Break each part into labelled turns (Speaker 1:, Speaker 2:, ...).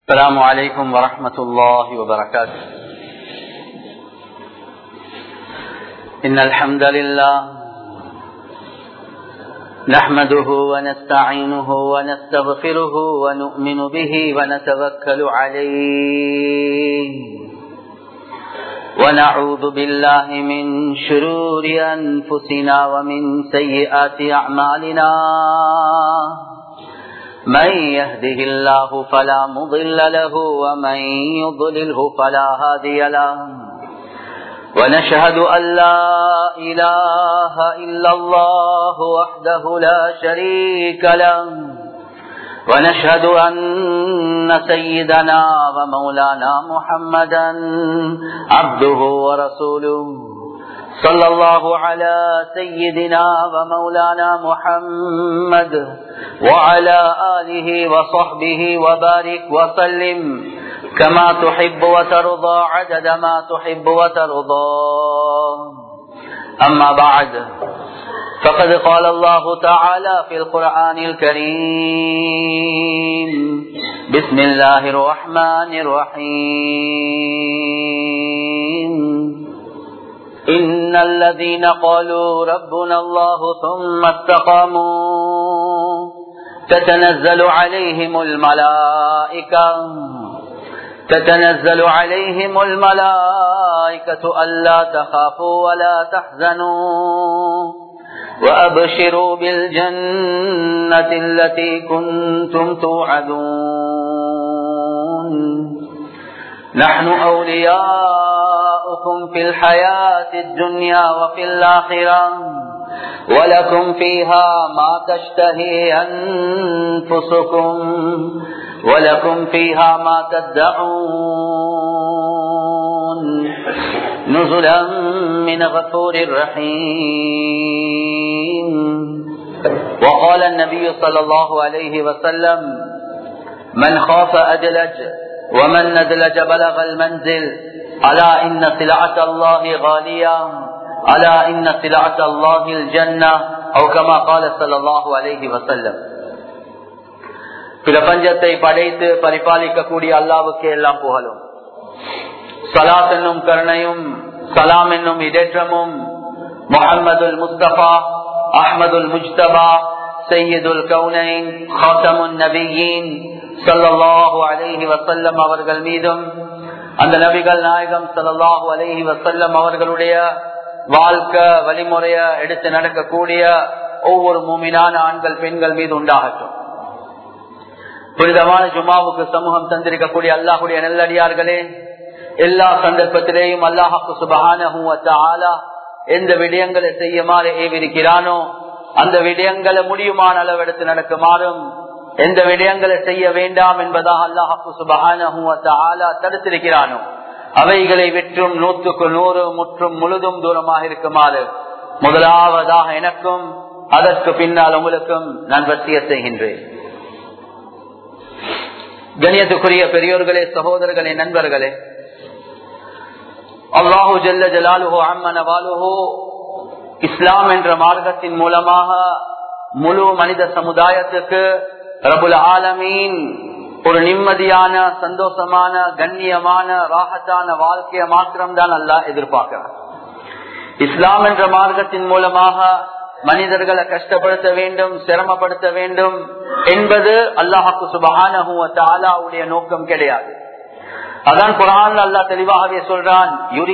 Speaker 1: السلام عليكم ورحمة الله وبركاته إن الحمد لله نحمده ونستعينه ونستغفره ونؤمن به ونتوكل عليه ونعوذ بالله من شرور أنفسنا ومن سيئات أعمالنا من يهده الله فلا مضل له ومن يضلله فلا هادي له ونشهد أن لا إله إلا الله وحده لا شريك له ونشهد أن سيدنا ومولانا محمدا عبده ورسوله صلى الله على سيدنا ومولانا محمد وعلى آله وصحبه وبارك وسلم كما تحب وترضى عدد ما تحب وترضى أما بعد فقد قال الله تعالى في القرآن الكريم بسم الله الرحمن الرحيم إن الذين قالوا ربنا الله ثم استقاموا تتنزل عليهم الملائكة تتنزل عليهم الملائكة ألا تخافوا ولا تحزنوا وأبشروا بالجنة التي كنتم توعدون نحن أولياؤكم في الحياة الدنيا وفي الآخرة ولكم فيها ما تشتهي أنفسكم ولكم فيها ما تدعون نزلا من غفور رحيم وقال النبي صلى الله عليه وسلم من خاف أدلج ومن ندلج بلغ المنزل ألا إن سلعة الله غالية ألا إن سلعة الله الجنة أو كما قال صلى الله عليه وسلم பிரபஞ்சத்தை படைத்து பரிபாலிக்கக்கூடிய அல்லாவுக்கு எல்லாம் புகழும் சலாத் என்னும் கருணையும் சலாம் என்னும் இடேற்றமும் முகமதுல் முஸ்தபா அஹமதுல் முஜ்தபா சையதுல் கவுனைன் ஹாத்தமுன் நபியின் சல்லாஹூ அலஹி வசல்லம் அவர்கள் மீதும் அந்த நபிகள் நாயகம் சல்லாஹூ அலஹி வசல்லம் அவர்களுடைய வாழ்க்கை வழிமுறைய எடுத்து நடக்கக்கூடிய ஒவ்வொரு மூமினான ஆண்கள் பெண்கள் மீது உண்டாகட்டும் புனிதமான ஜுமாவுக்கு சமூகம் தந்திருக்கக்கூடிய அல்லாஹுடைய நல்லடியார்களே எல்லா சந்தர்ப்பத்திலேயும் அல்லாஹாக்கு சுபகான எந்த விடயங்களை செய்யுமாறு ஏவிருக்கிறானோ அந்த விடயங்களை முடியுமான அளவு எடுத்து நடக்குமாறும் எந்த விடயங்களை செய்ய வேண்டாம் என்பதாக அல்லாஹாக்கு சுபகான தடுத்திருக்கிறானோ அவைகளை விற்றும் நூற்றுக்கு நூறு முற்றும் முழுதும் தூரமாக இருக்குமாறு முதலாவதாக எனக்கும் அதற்கு பின்னால் உங்களுக்கும் நான் வசிய செய்கின்றேன் கணியத்துக்குரிய பெரியோர்களே சகோதரர்களே நண்பர்களே அல்லாஹூ ஜல்ல ஜலாலுஹோ அம்மன வாலுஹோ இஸ்லாம் என்ற மார்க்கத்தின் மூலமாக முழு மனித சமுதாயத்துக்கு ரபுல் ஆலமீன் ஒரு நிம்மதியான சந்தோஷமான கண்ணியமான ராகத்தான வாழ்க்கைய மாத்திரம் தான் அல்லாஹ் எதிர்பார்க்கிறார் இஸ்லாம் என்ற மார்க்கத்தின் மூலமாக மனிதர்களை கஷ்டப்படுத்த வேண்டும் சிரமப்படுத்த வேண்டும் என்பது அல்லாஹாக்கு சுபஹானுடைய நோக்கம் கிடையாது அதான் குரான் அல்லா தெளிவாகவே சொல்றான்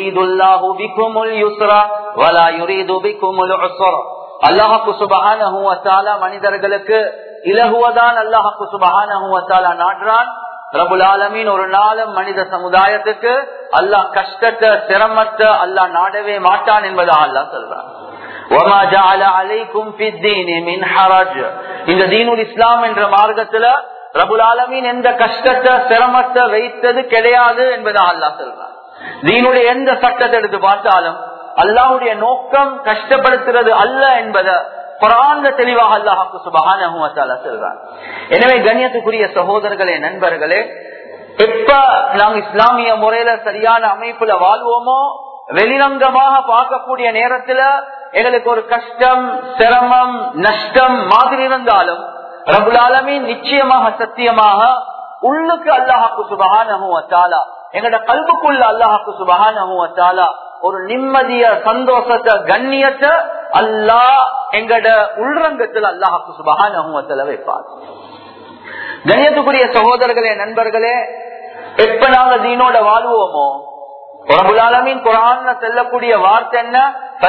Speaker 1: அல்லாஹாக்கு சுபஹான மனிதர்களுக்கு இலகுவதான் அல்லாஹாக்கு சுபஹான நாடுறான் ரபுல் ஆலமீன் ஒரு நாளும் மனித சமுதாயத்துக்கு அல்லாஹ் கஷ்டத்தை சிரமத்தை அல்லாஹ் நாடவே மாட்டான் என்பதா அல்லாஹ் சொல்றான் இந்த தீனுல் இஸ்லாம் என்ற மார்க்கத்துல ரபுல் ஆலமீன் எந்த கஷ்டத்தை சிரமத்தை வைத்தது கிடையாது என்பதா அல்லா சொல்றான் தீனுடைய எந்த சட்டத்தை எடுத்து பார்த்தாலும் அல்லாவுடைய நோக்கம் கஷ்டப்படுத்துறது அல்ல என்பதை குரான்ல தெளிவாக அல்லாஹாக்கு சுபகான சொல்றான் எனவே கண்ணியத்துக்குரிய சகோதரர்களே நண்பர்களே எப்ப நாம் இஸ்லாமிய முறையில சரியான அமைப்புல வாழ்வோமோ வெளிரங்கமாக பார்க்கக்கூடிய நேரத்துல எங்களுக்கு ஒரு கஷ்டம் சிரமம் நஷ்டம் மாதிரி இருந்தாலும் ரபுலாலமே நிச்சயமாக சத்தியமாக உள்ளுக்கு அல்லாஹாக்கு சுபகான எங்கட கல்புக்குள்ள அல்லாஹாக்கு சுபகான ஒரு நிம்மதிய சந்தோஷத்தை கண்ணியத்தை அல்லாஹ் எங்கட உள்ரங்கத்தில் அல்லாஹாக்கு சுபகான வைப்பார் கண்ணியத்துக்குரிய சகோதரர்களே நண்பர்களே எப்ப நாங்க தீனோட வாழ்வோமோ ரபுலாலமின் குரான்ல செல்லக்கூடிய வார்த்தை என்ன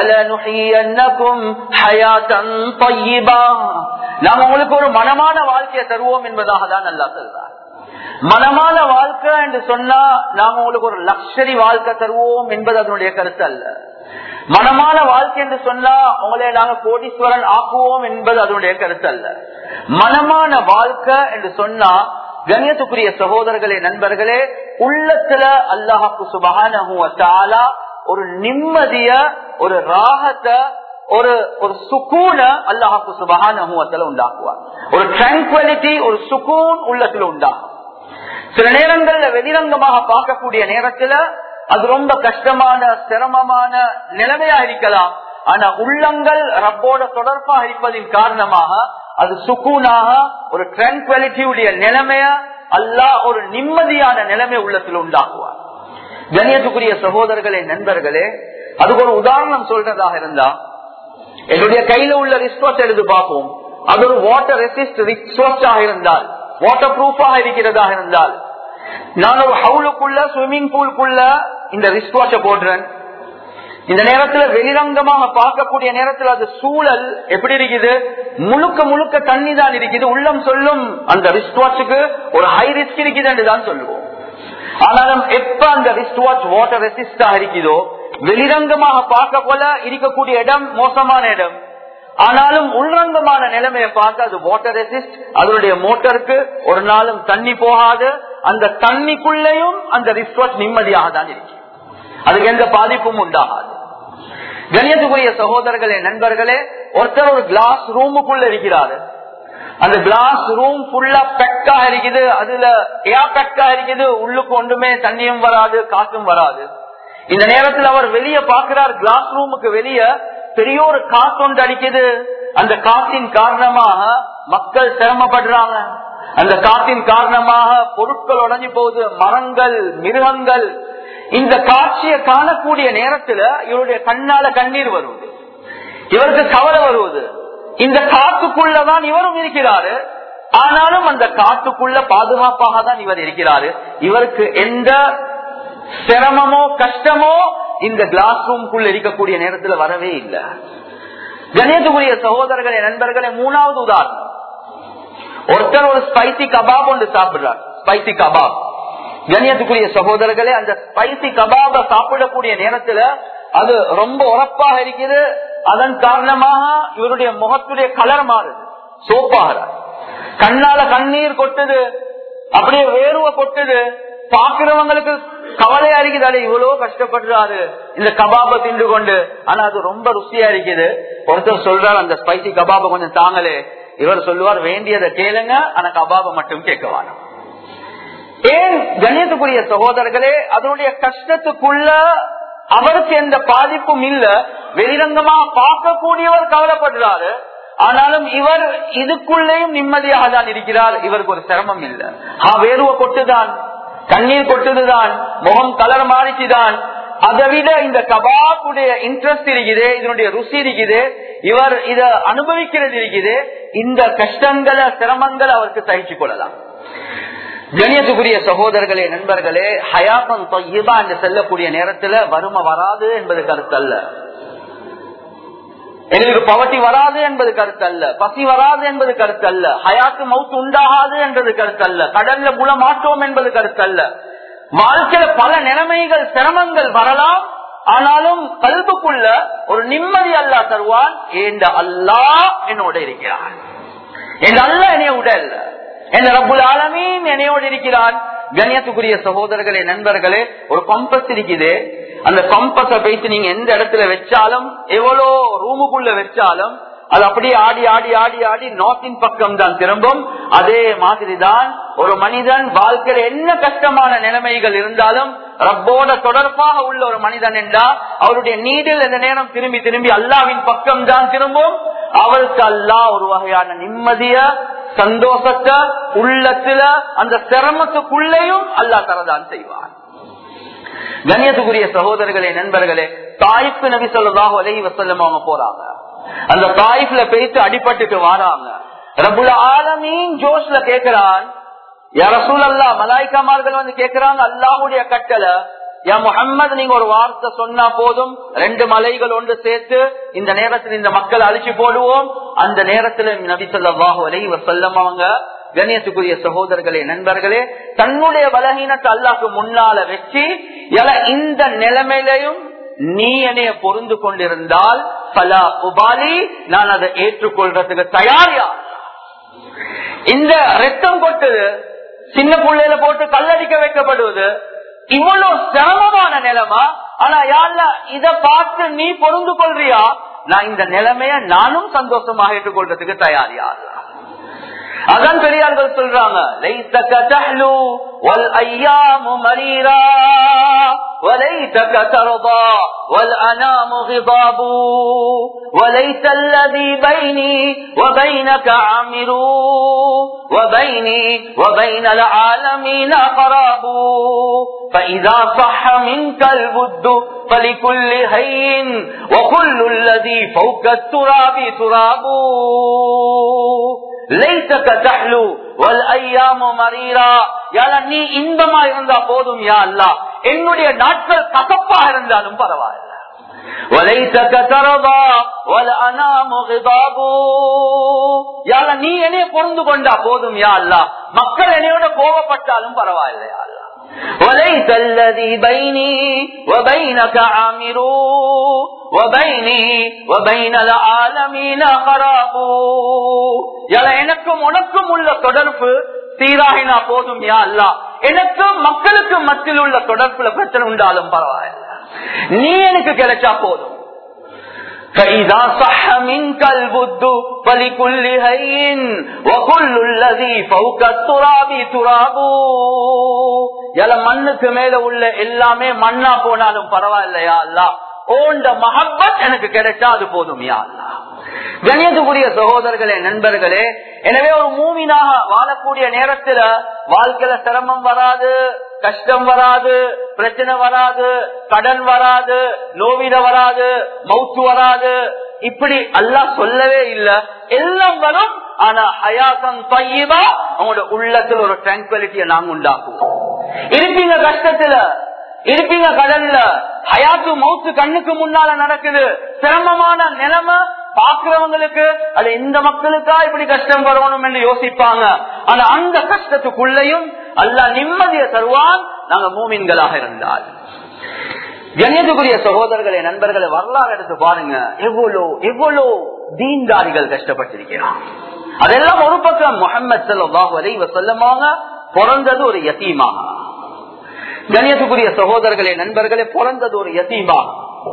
Speaker 1: நாம் உங்களுக்கு ஒரு மனமான வாழ்க்கையை தருவோம் என்பதாக தான் நல்லா சொல்றார் மனமான வாழ்க்கை என்று சொன்னா நாம் உங்களுக்கு ஒரு லக்ஷரி வாழ்க்கை தருவோம் என்பது அதனுடைய கருத்து அல்ல மனமான வாழ்க்கை என்று சொன்னா உங்களை நாங்க கோடீஸ்வரன் ஆக்குவோம் என்பது அதனுடைய கருத்து அல்ல மனமான வாழ்க்கை என்று சொன்னா கண்ணியத்துக்குரிய சகோதரர்களே நண்பர்களே உள்ளத்துல அல்லாஹாக்கு சுபகான ஒரு நிம்மதிய ஒரு ராகத்தை ஒரு ஒரு சுக்கூன அல்லாஹாக்கு சுபகான உண்டாக்குவார் ஒரு டிராங்குவலிட்டி ஒரு சுக்கூன் உள்ளத்துல உண்டாகும் சில நேரங்கள்ல வெளிரங்கமாக பார்க்கக்கூடிய நேரத்துல அது ரொம்ப கஷ்டமான சிரமமான நிலைமையா இருக்கலாம் ஆனா உள்ளங்கள் ரப்போட தொடர்பாக இருப்பதின் காரணமாக அது சுக்கூனாக ஒரு டிராங்குவலிட்டியுடைய நிலைமைய அல்லா ஒரு நிம்மதியான நிலைமை உள்ளத்தில் உண்டாக்குவார் கணியத்துக்குரிய சகோதரர்களே நண்பர்களே அதுக்கு ஒரு உதாரணம் சொல்றதாக இருந்தா என்னுடைய கையில உள்ள ரிஸ்வாட் எடுத்து பார்ப்போம் அது ஒரு வாட்டர் ரெசிஸ்ட் ரிஸ்வாட்டாக இருந்தால் வாட்டர் ப்ரூஃபாக இருக்கிறதாக இருந்தால் நான் ஒரு ஹவுலுக்குள்ள ஸ்விம்மிங் பூலுக்குள்ள இந்த ரிஸ்வாட்ச போடுறேன் இந்த நேரத்துல வெளிரங்கமாக பார்க்கக்கூடிய நேரத்தில் அது சூழல் எப்படி இருக்குது முழுக்க முழுக்க தண்ணி தான் இருக்குது உள்ளம் சொல்லும் அந்த ரிஸ்ட் வாட்சுக்கு ஒரு ஹை ரிஸ்க் இருக்குது என்று தான் சொல்லுவோம் ஆனாலும் எப்ப அந்த ரிஸ்ட் வாட்ச் வாட்டர் ரெசிஸ்டா இருக்குதோ வெளிரங்கமாக பார்க்க போல இருக்கக்கூடிய இடம் மோசமான இடம் ஆனாலும் உள்ரங்கமான நிலைமையை பார்த்து அது வாட்டர் ரெசிஸ்ட் அதனுடைய மோட்டருக்கு ஒரு நாளும் தண்ணி போகாது அந்த தண்ணிக்குள்ளேயும் அந்த ரிஸ்ட் வாட்ச் நிம்மதியாக தான் இருக்கு அதுக்கு எந்த பாதிப்பும் உண்டாகாது கணியத்துக்குரிய சகோதரர்களே நண்பர்களே ஒருத்தர் ஒரு கிளாஸ் ரூமுக்குள்ள இருக்கிறாரு அந்த கிளாஸ் ரூம் ஃபுல்லா பெக்கா இருக்குது அதுல ஏர் பெக்கா இருக்குது உள்ளுக்கு ஒன்றுமே தண்ணியும் வராது காற்றும் வராது இந்த நேரத்தில் அவர் வெளியே பாக்குறார் கிளாஸ் ரூமுக்கு வெளியே பெரிய ஒரு காத்து ஒன்று அடிக்குது அந்த காத்தின் காரணமாக மக்கள் சிரமப்படுறாங்க அந்த காத்தின் காரணமாக பொருட்கள் உடஞ்சி போகுது மரங்கள் மிருகங்கள் இந்த காட்சியை காணக்கூடிய நேரத்துல இவருடைய கண்ணால கண்ணீர் வருவது இவருக்கு கவலை வருவது இந்த காத்துக்குள்ளதான் இவரும் இருக்கிறாரு ஆனாலும் அந்த காத்துக்குள்ள பாதுகாப்பாக தான் இவர் இருக்கிறாரு இவருக்கு எந்த சிரமமோ கஷ்டமோ இந்த கிளாஸ் ரூம்குள்ள இருக்கக்கூடிய நேரத்துல வரவே இல்லை கணேசகுரிய சகோதரர்களே நண்பர்களே மூணாவது உதாரணம் ஒருத்தர் ஒரு ஸ்பைசி கபாப் ஒன்று சாப்பிடுறார் ஸ்பைசி கபாப் கணியத்துக்குரிய சகோதரர்களே அந்த ஸ்பைசி கபாப சாப்பிடக்கூடிய நேரத்துல அது ரொம்ப உரப்பாக இருக்குது அதன் காரணமாக இவருடைய முகத்துடைய கலர் மாறுது சோப்பாகிறார் கண்ணால கண்ணீர் கொட்டுது அப்படியே வேர்வை கொட்டுது பாக்குறவங்களுக்கு கவலையா இருக்குது இவ்வளவு கஷ்டப்படுறாரு இந்த கபாப தின்று கொண்டு ஆனா அது ரொம்ப ருசியா இருக்குது ஒருத்தர் சொல்றாரு அந்த ஸ்பைசி கபாப கொஞ்சம் தாங்களே இவர் சொல்லுவார் வேண்டியதை கேளுங்க ஆனா கபாப மட்டும் கேட்கவான ஏன் கணியத்துக்குரிய சகோதரர்களே அதனுடைய கஷ்டத்துக்குள்ள அவருக்கு எந்த பாதிப்பும் இல்ல வெளிரங்கமா பார்க்கக்கூடியவர் கவலைப்படுறாரு ஆனாலும் இவர் இதுக்குள்ளேயும் நிம்மதியாக தான் இருக்கிறார் இவருக்கு ஒரு சிரமம் இல்ல ஆ வேறுவ கொட்டுதான் கண்ணீர் கொட்டுதுதான் முகம் கலர் மாறிச்சுதான் அதை விட இந்த கபாப்புடைய இன்ட்ரெஸ்ட் இருக்குது இதனுடைய ருசி இருக்குது இவர் இத அனுபவிக்கிறது இருக்குது இந்த கஷ்டங்களை சிரமங்களை அவருக்கு சகிச்சு கொள்ளலாம் கணியத்துக்குரிய சகோதரர்களே நண்பர்களே ஹயாத்தம் தொய்யபா என்று செல்லக்கூடிய நேரத்துல வறுமை வராது என்பது கருத்தல்ல எங்களுக்கு பவட்டி வராது என்பது கருத்தல்ல பசி வராது என்பது கருத்தல்ல ஹயாத்து மவுத்து உண்டாகாது என்பது கருத்தல்ல கடல்ல புல மாட்டோம் என்பது கருத்தல்ல வாழ்க்கையில பல நிலைமைகள் சிரமங்கள் வரலாம் ஆனாலும் கல்புக்குள்ள ஒரு நிம்மதி அல்லா தருவான் என்ற அல்லா என்னோட இருக்கிறான் என் அல்ல என்னைய உடல் என் ரப்புல் ஆலமீன் என்னையோடு இருக்கிறான் கண்ணியத்துக்குரிய சகோதரர்களே நண்பர்களே ஒரு கம்பஸ் இருக்குது அந்த கம்பஸ பேசி நீங்க எந்த இடத்துல வச்சாலும் எவ்வளோ ரூமுக்குள்ள வச்சாலும் அது அப்படியே ஆடி ஆடி ஆடி ஆடி நார்த்தின் பக்கம் தான் திரும்பும் அதே மாதிரி தான் ஒரு மனிதன் வாழ்க்கையில என்ன கஷ்டமான நிலைமைகள் இருந்தாலும் ரப்போட தொடர்பாக உள்ள ஒரு மனிதன் என்றா அவருடைய நீடில் இந்த நேரம் திரும்பி திரும்பி அல்லாவின் பக்கம் தான் திரும்பும் அவருக்கு அல்லா ஒரு வகையான நிம்மதிய சந்தோஷத்தை உள்ளத்துல அந்த சிரமத்துக்குள்ளேயும் அல்லா தரதான் செய்வார் கண்ணியத்துக்குரிய சகோதரர்களே நண்பர்களே தாய்ப்பு நபி சொல்லதாக உலகி வசல்லம் அவங்க போறாங்க அந்த தாய்ப்புல பேசி அடிபட்டுட்டு வாராங்க ரபுல ஆலமீன் ஜோஷ்ல கேக்குறான் யார சூழல்லா மலாய்க்காமார்கள் வந்து கேக்குறாங்க அல்லாஹுடைய கட்டளை யா முகம்மது நீங்க ஒரு வார்த்தை சொன்னா போதும் ரெண்டு மலைகள் ஒன்று சேர்த்து இந்த நேரத்தில் இந்த மக்கள் அழிச்சு போடுவோம் அந்த நேரத்தில் நபி சொல்லாஹு அலை வசல்லம் அவங்க கணியத்துக்குரிய சகோதரர்களே நண்பர்களே தன்னுடைய பலகீனத்தை அல்லாக்கு முன்னால வச்சு இந்த நிலைமையிலையும் நீ என்னைய பொருந்து கொண்டிருந்தால் பல உபாலி நான் அதை ஏற்றுக்கொள்றதுக்கு தயாரியா இந்த ரத்தம் கொட்டுது சின்ன பிள்ளையில போட்டு கல்லடிக்க வைக்கப்படுவது இவ்வளவு சிரமமான நிலைமை ஆனா யாழ்ல இத பார்த்து நீ பொருந்து கொள்றியா நான் இந்த நிலைமைய நானும் சந்தோஷமாக ஏற்றுக்கொள்றதுக்கு தயாரியா அதான் பெரியார்கள் சொல்றாங்க லைத்தக தஹ்லு வல் ஐயாமு மரீரா وليتك ترضى والأنام غضاب وليس الذي بيني وبينك عامر وبيني وبين العالمين قراب فإذا صح منك البد فلكل هين وكل الذي فوق التراب تراب லைத்தக தஹ்லு வல் ஐயாமு மரீரா யால நீ இன்பமா இருந்தா போதும் யா அல்லா என்னுடைய நாட்கள் கசப்பா இருந்தாலும் பரவாயில்ல وَلَيْتَكَ تَرْضَى وَالْأَنَامُ غِضَابُ யால நீ என்னைய பொருந்து கொண்டா போதும் யா அல்லா மக்கள் என்னையோட கோபப்பட்டாலும் பரவாயில்ல யா அல்லா وليس الذي بيني وبينك عامر وبيني وبين العالمين خراب எனக்கும் உனக்கும் உள்ள தொடர்பு சீராகினா போதும் யா அல்லா எனக்கும் மக்களுக்கும் மத்தியில் உள்ள தொடர்புல பிரச்சனை உண்டாலும் பரவாயில்ல நீ எனக்கு கிடைச்சா போதும் فإذا صح منك البد فلكل هين وكل الذي فوق التراب تراب எல மண்ணுக்கு மேல உள்ள எல்லாமே மண்ணா போனாலும் பரவாயில்லையா அல்லா ஓண்ட மஹப்பத் எனக்கு கிடைச்சா அது போதும் யா அல்லா கணியத்துக்குரிய சகோதரர்களே நண்பர்களே எனவே ஒரு மூமினாக வாழக்கூடிய நேரத்துல வாழ்க்கையில சிரமம் வராது கஷ்டம் வராது பிரச்சனை வராது கடன் வராது நோவிட வராது மவுத்து வராது இப்படி அல்லாஹ் சொல்லவே இல்லை எல்லாம் வரும் ஆனா ஹயாசம் பையவா உங்களோட உள்ளத்துல ஒரு டிராங்குவலிட்டியை நாங்க உண்டாக்குவோம் இருப்பீங்க கஷ்டத்துல இருப்பீங்க கடல்ல ஹயாத்து மவுத்து கண்ணுக்கு முன்னால நடக்குது சிரமமான நிலைமை பாக்குறவங்களுக்கு அது இந்த மக்களுக்கா இப்படி கஷ்டம் வரணும் என்று யோசிப்பாங்க ஆனா அந்த கஷ்டத்துக்குள்ளேயும் அல்ல நிம்மதியை தருவான் நாங்க மூமின்களாக இருந்தால் கணியத்துக்குரிய சகோதரர்களை நண்பர்களை வரலாறு எடுத்து பாருங்க எவ்வளோ எவ்வளோ தீன்தாரிகள் கஷ்டப்பட்டிருக்கிறான் அதெல்லாம் ஒரு பக்கம் முகமது சல்லாஹ் அலை சொல்லமாக பிறந்தது ஒரு யத்தீமாக கணியத்துக்குரிய சகோதரர்களே நண்பர்களே பிறந்தது ஒரு யத்தீமாக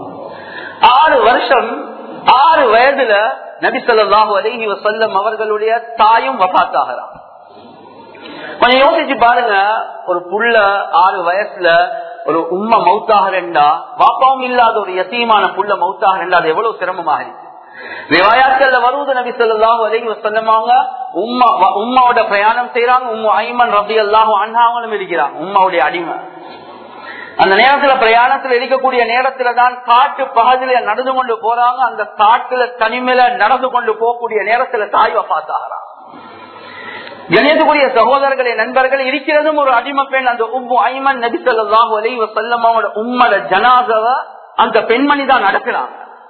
Speaker 1: ஆறு வருஷம் ஆறு வயதுல நபி சொல்லாஹு அலைஹி வசல்லம் அவர்களுடைய தாயும் வபாத்தாகிறான் கொஞ்சம் யோசிச்சு பாருங்க ஒரு புள்ள ஆறு வயசுல ஒரு உம்மா மௌத்தாகிறா வாப்பாவும் இல்லாத ஒரு யசீமான புள்ள மௌத்தாகிறா அது எவ்வளவு சிரமமாக இருக்கு விவாயாக்கள்ல வருவது நபி சொல்லாஹு அலைஹி வசல்லமாங்க உம்மா உம்மாவோட பிரயாணம் செய்யறாங்க உம்மா ஐமன் ரபி அல்லாஹு அண்ணாவங்களும் இருக்கிறாங்க உம்மாவுடைய அடிமை அந்த நேரத்துல பிரயாணத்துல இருக்கக்கூடிய நேரத்துல தான் காட்டு பகுதியில நடந்து கொண்டு போறாங்க அந்த காட்டுல தனிமையில நடந்து கொண்டு போகக்கூடிய நேரத்துல தாய் வப்பாத்தாகிறான் கணியத்துக்குரிய சகோதரர்களே நண்பர்கள் இருக்கிறதும் ஒரு அடிமை பெண் அந்த உம்மு ஐமன் நபி சொல்லாஹு அலைவ செல்லமாவோட உம்மட ஜனாதவ அந்த பெண்மணி தான் நடக்கிறாங்க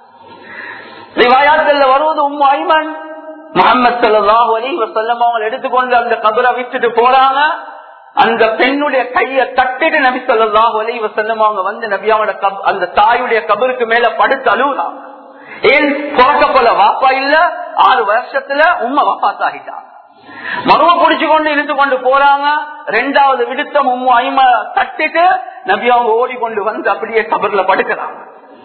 Speaker 1: ரிவாயாத்துல வருவது உம்மு ஐமன் முகமது சல்லாஹு அலைவ செல்லமாவங்க எடுத்துக்கொண்டு அந்த கபரை விட்டுட்டு போறாங்க அந்த பெண்ணுடைய கைய தட்டிட்டு நபி சொல்லாஹு அலை வசல்லம் அவங்க வந்து நபியாவோட அந்த தாயுடைய கபருக்கு மேல படுத்து அழுகுறாங்க ஏன் பிறக்க போல வாப்பா இல்ல ஆறு வருஷத்துல உண்மை வாப்பாத்தாகிட்டாங்க மருவ புடிச்சு கொண்டு இழுத்து கொண்டு போறாங்க ரெண்டாவது விடுத்தம் உம்மு ஐம தட்டிட்டு நபி அவங்க ஓடிக்கொண்டு வந்து அப்படியே கபர்ல படுக்கிறாங்க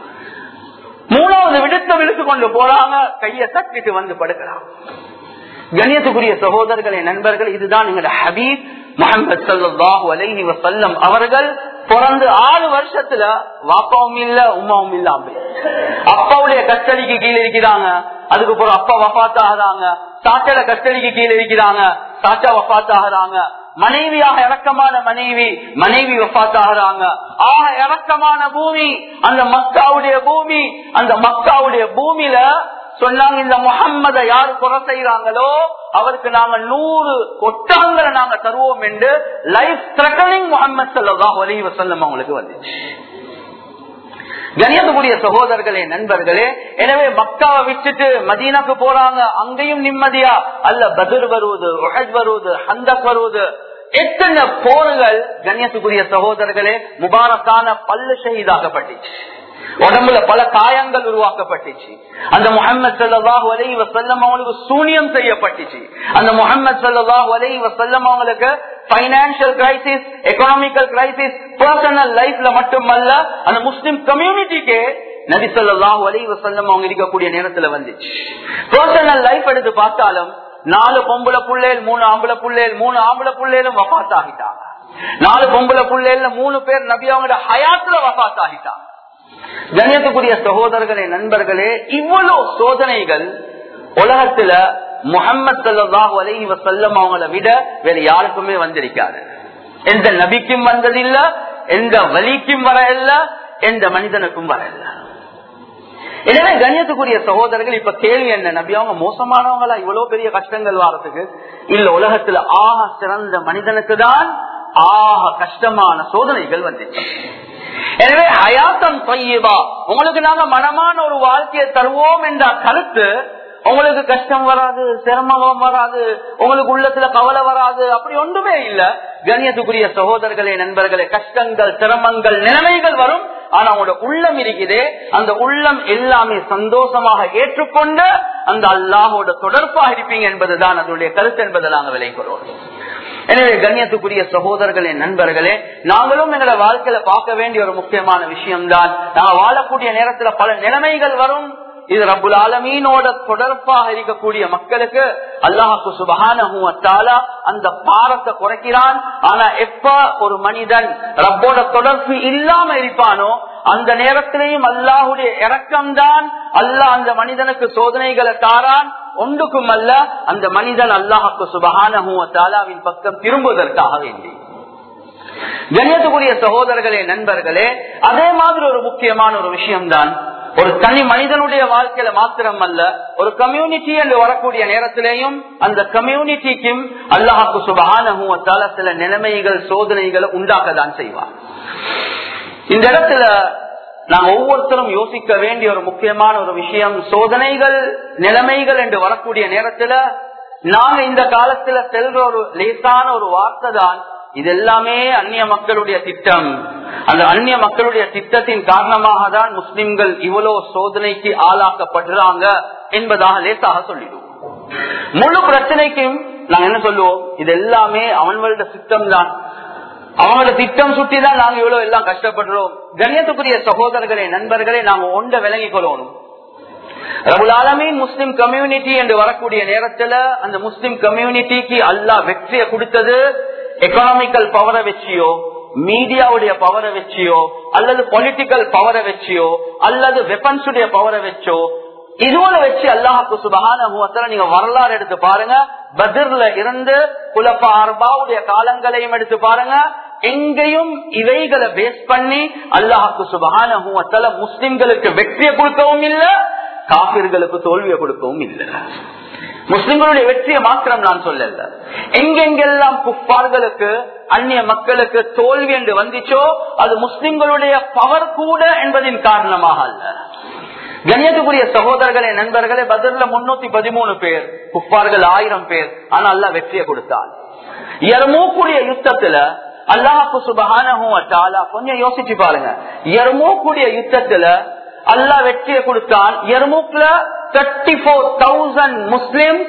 Speaker 1: மூணாவது விடுத்தம் இழுத்து கொண்டு போறாங்க கைய தட்டிட்டு வந்து படுக்கிறாங்க கணியத்துக்குரிய சகோதரர்களே நண்பர்கள் இதுதான் எங்களோட ஹபீப் முகமது சல்லாஹு அலைஹி வசல்லம் அவர்கள் பிறந்து ஆறு வருஷத்துல வாப்பாவும் இல்ல உமாவும் இல்ல அப்படி அப்பாவுடைய கஸ்டடிக்கு கீழே இருக்கிறாங்க அதுக்கு அப்புறம் அப்பா வஃத் ஆகுறாங்க சாட்சியில கஸ்டடிக்கு கீழே இருக்கிறாங்க சாச்சா வஃத் ஆகுறாங்க மனைவியாக இறக்கமான மனைவி மனைவி வஃத் ஆகுறாங்க ஆக இறக்கமான பூமி அந்த மக்காவுடைய பூமி அந்த மக்காவுடைய பூமியில சொன்னாங்க இந்த முகம்மத யாரு குறை செய்யறாங்களோ அவருக்கு நாங்க நூறு ஒட்டகங்களை நாங்க தருவோம் என்று லைஃப் த்ரெட்டனிங் முகமது சல்லா ஒலி வசல்லம் அவங்களுக்கு வந்துச்சு கணியத்துக்குரிய சகோதரர்களே நண்பர்களே எனவே மக்காவை விட்டுட்டு மதீனாக்கு போறாங்க அங்கேயும் நிம்மதியா அல்ல பதிர் வருவது உஹத் வருவது ஹந்தக் வருவது எத்தனை போர்கள் கண்ணியத்துக்குரிய சகோதரர்களே முபாரக்கான பல்லு ஷஹீதாகப்பட்டுச்சு உடம்புல பல காயங்கள் உருவாக்கப்பட்டுச்சு அந்த முகமது சல்லாஹ் அலை வசல்லம் அவங்களுக்கு சூனியம் செய்யப்பட்டுச்சு அந்த முகமது சல்லாஹ் அலை வசல்லம் அவங்களுக்கு financial crisis economical crisis personal லைஃப்ல மட்டுமல்ல அந்த முஸ்லிம் கம்யூனிட்டிக்கு நபி சொல்லாஹு அலை வசல்லம் அவங்க இருக்கக்கூடிய நேரத்துல வந்துச்சு பர்சனல் லைஃப் எடுத்து பார்த்தாலும் நாலு பொம்பளை புள்ளேல் மூணு ஆம்பளை புள்ளேல் மூணு ஆம்பளை புள்ளேலும் வபாத் ஆகிட்டாங்க நாலு பொம்பளை புள்ளேல மூணு பேர் நபி அவங்களோட ஹயாத்துல வபாத் ஆகிட்டாங்க கண்ணியத்துக்குரிய சகோதரர்களே நண்பர்களே இவ்வளவு சோதனைகள் உலகத்துல முகமது சல்லாஹூ அலஹி வசல்லம் அவங்கள விட வேற யாருக்குமே வந்திருக்காது எந்த நபிக்கும் வந்ததில்ல எந்த வலிக்கும் வர இல்ல எந்த மனிதனுக்கும் வர இல்ல எனவே கண்ணியத்துக்குரிய சகோதரர்கள் இப்ப கேள்வி என்ன நபி அவங்க மோசமானவங்களா இவ்வளவு பெரிய கஷ்டங்கள் வாரத்துக்கு இல்ல உலகத்துல ஆக சிறந்த மனிதனுக்கு தான் ஆக கஷ்டமான சோதனைகள் வந்துச்சு எனவே ஹயாத்தம் தொய்யவா உங்களுக்கு நாங்க மனமான ஒரு வாழ்க்கையை தருவோம் என்ற கருத்து உங்களுக்கு கஷ்டம் வராது சிரமம் வராது உங்களுக்கு உள்ளத்துல கவலை வராது அப்படி ஒன்றுமே இல்ல கண்ணியத்துக்குரிய சகோதரர்களே நண்பர்களே கஷ்டங்கள் சிரமங்கள் நிலைமைகள் வரும் ஆனா உங்களோட உள்ளம் இருக்குதே அந்த உள்ளம் எல்லாமே சந்தோஷமாக ஏற்றுக்கொண்டு அந்த அல்லாஹோட தொடர்பாக இருப்பீங்க என்பதுதான் அதனுடைய கருத்து என்பதை நாங்கள் விலை கொள்வோம் எனவே கண்ணியத்துக்குரிய சகோதரர்களே நண்பர்களே நாங்களும் எங்களை வாழ்க்கையில பார்க்க வேண்டிய ஒரு முக்கியமான விஷயம்தான் நாங்க வாழக்கூடிய நேரத்துல பல நிலைமைகள் வரும் இது ரபுல் ஆலமீனோட தொடர்பாக இருக்கக்கூடிய மக்களுக்கு அல்லாஹு சுபகான அந்த பாரத்தை குறைக்கிறான் ஆனா எப்ப ஒரு மனிதன் ரப்போட தொடர்பு இல்லாம இருப்பானோ அந்த நேரத்திலேயும் அல்லாஹுடைய இறக்கம்தான் அல்லாஹ் அந்த மனிதனுக்கு சோதனைகளை தாரான் ஒன்றுக்கும் அல்ல அந்த மனிதன் அல்லாஹுக்கு சுபகானவின் பக்கம் திரும்புவதற்காக வேண்டி கண்ணியத்துக்குரிய சகோதரர்களே நண்பர்களே அதே மாதிரி ஒரு முக்கியமான ஒரு விஷயம்தான் ஒரு தனி மனிதனுடைய வாழ்க்கையில மாத்திரம் அல்ல ஒரு கம்யூனிட்டி என்று வரக்கூடிய நேரத்திலேயும் அந்த கம்யூனிட்டிக்கும் அல்லாஹாக்கு சுபகான சில நிலைமைகள் சோதனைகளை உண்டாக்கதான் செய்வார் இந்த இடத்துல நாம் ஒவ்வொருத்தரும் யோசிக்க வேண்டிய ஒரு முக்கியமான ஒரு விஷயம் சோதனைகள் நிலைமைகள் என்று வரக்கூடிய நேரத்துல நாங்க இந்த காலத்துல செல்ற ஒரு லேசான ஒரு வார்த்தை தான் இது எல்லாமே அந்நிய மக்களுடைய திட்டம் அந்த அந்நிய மக்களுடைய திட்டத்தின் காரணமாக தான் முஸ்லிம்கள் இவ்வளவு சோதனைக்கு ஆளாக்கப்படுறாங்க என்பதாக லேசாக சொல்லிடுவோம் முழு பிரச்சனைக்கும் நாங்க என்ன சொல்லுவோம் இது எல்லாமே அவங்களோட திட்டம் தான் அவங்களோட திட்டம் சுட்டி தான் நாங்க இவ்வளவு எல்லாம் கஷ்டப்படுறோம் கண்ணியத்துக்குரிய சகோதரர்களே நண்பர்களே நாங்க ஒன்றை விளங்கிக் கொள்ளணும் ரபுலாலமீன் முஸ்லிம் கம்யூனிட்டி என்று வரக்கூடிய நேரத்துல அந்த முஸ்லிம் கம்யூனிட்டிக்கு அல்லாஹ் வெற்றியை கொடுத்தது எக்கனாமிக்கல் பவரை வச்சியோ மீடியாவுடைய பவரை வச்சியோ அல்லது பொலிட்டிக்கல் பவரை வச்சியோ அல்லது வெப்பன்ஸுடைய பவரை வச்சோ இதுவரை வச்சு அல்லாஹாக்கு சுபகான நீங்க வரலாறு எடுத்து பாருங்க பத்ர்ல இருந்து குலப்ப அர்பாவுடைய காலங்களையும் எடுத்து பாருங்க எங்கேயும் இவைகளை பேஸ் பண்ணி அல்லாஹாக்கு சுபகான முஸ்லிம்களுக்கு வெற்றியை கொடுக்கவும் இல்ல காபிர்களுக்கு தோல்வியை கொடுக்கவும் இல்லை முஸ்லிம்களுடைய வெற்றியை மாத்திரம் நான் சொல்லல எங்கெங்கெல்லாம் குப்பார்களுக்கு அந்நிய மக்களுக்கு தோல்வி என்று வந்துச்சோ அது முஸ்லிம்களுடைய பவர் கூட என்பதின் காரணமாக அல்ல கண்ணியத்துக்குரிய சகோதரர்களே நண்பர்களே பதில முன்னூத்தி பதிமூணு பேர் குப்பார்கள் ஆயிரம் பேர் ஆனா அல்ல வெற்றியை கொடுத்தால் எர்மூக்குடைய யுத்தத்துல அல்லாஹு சுபகான கொஞ்சம் யோசிச்சு பாருங்க எர்மூக்குடைய யுத்தத்துல அல்லா வெற்றியை கொடுத்தான் எர்மூக்ல thirty four thousand Muslim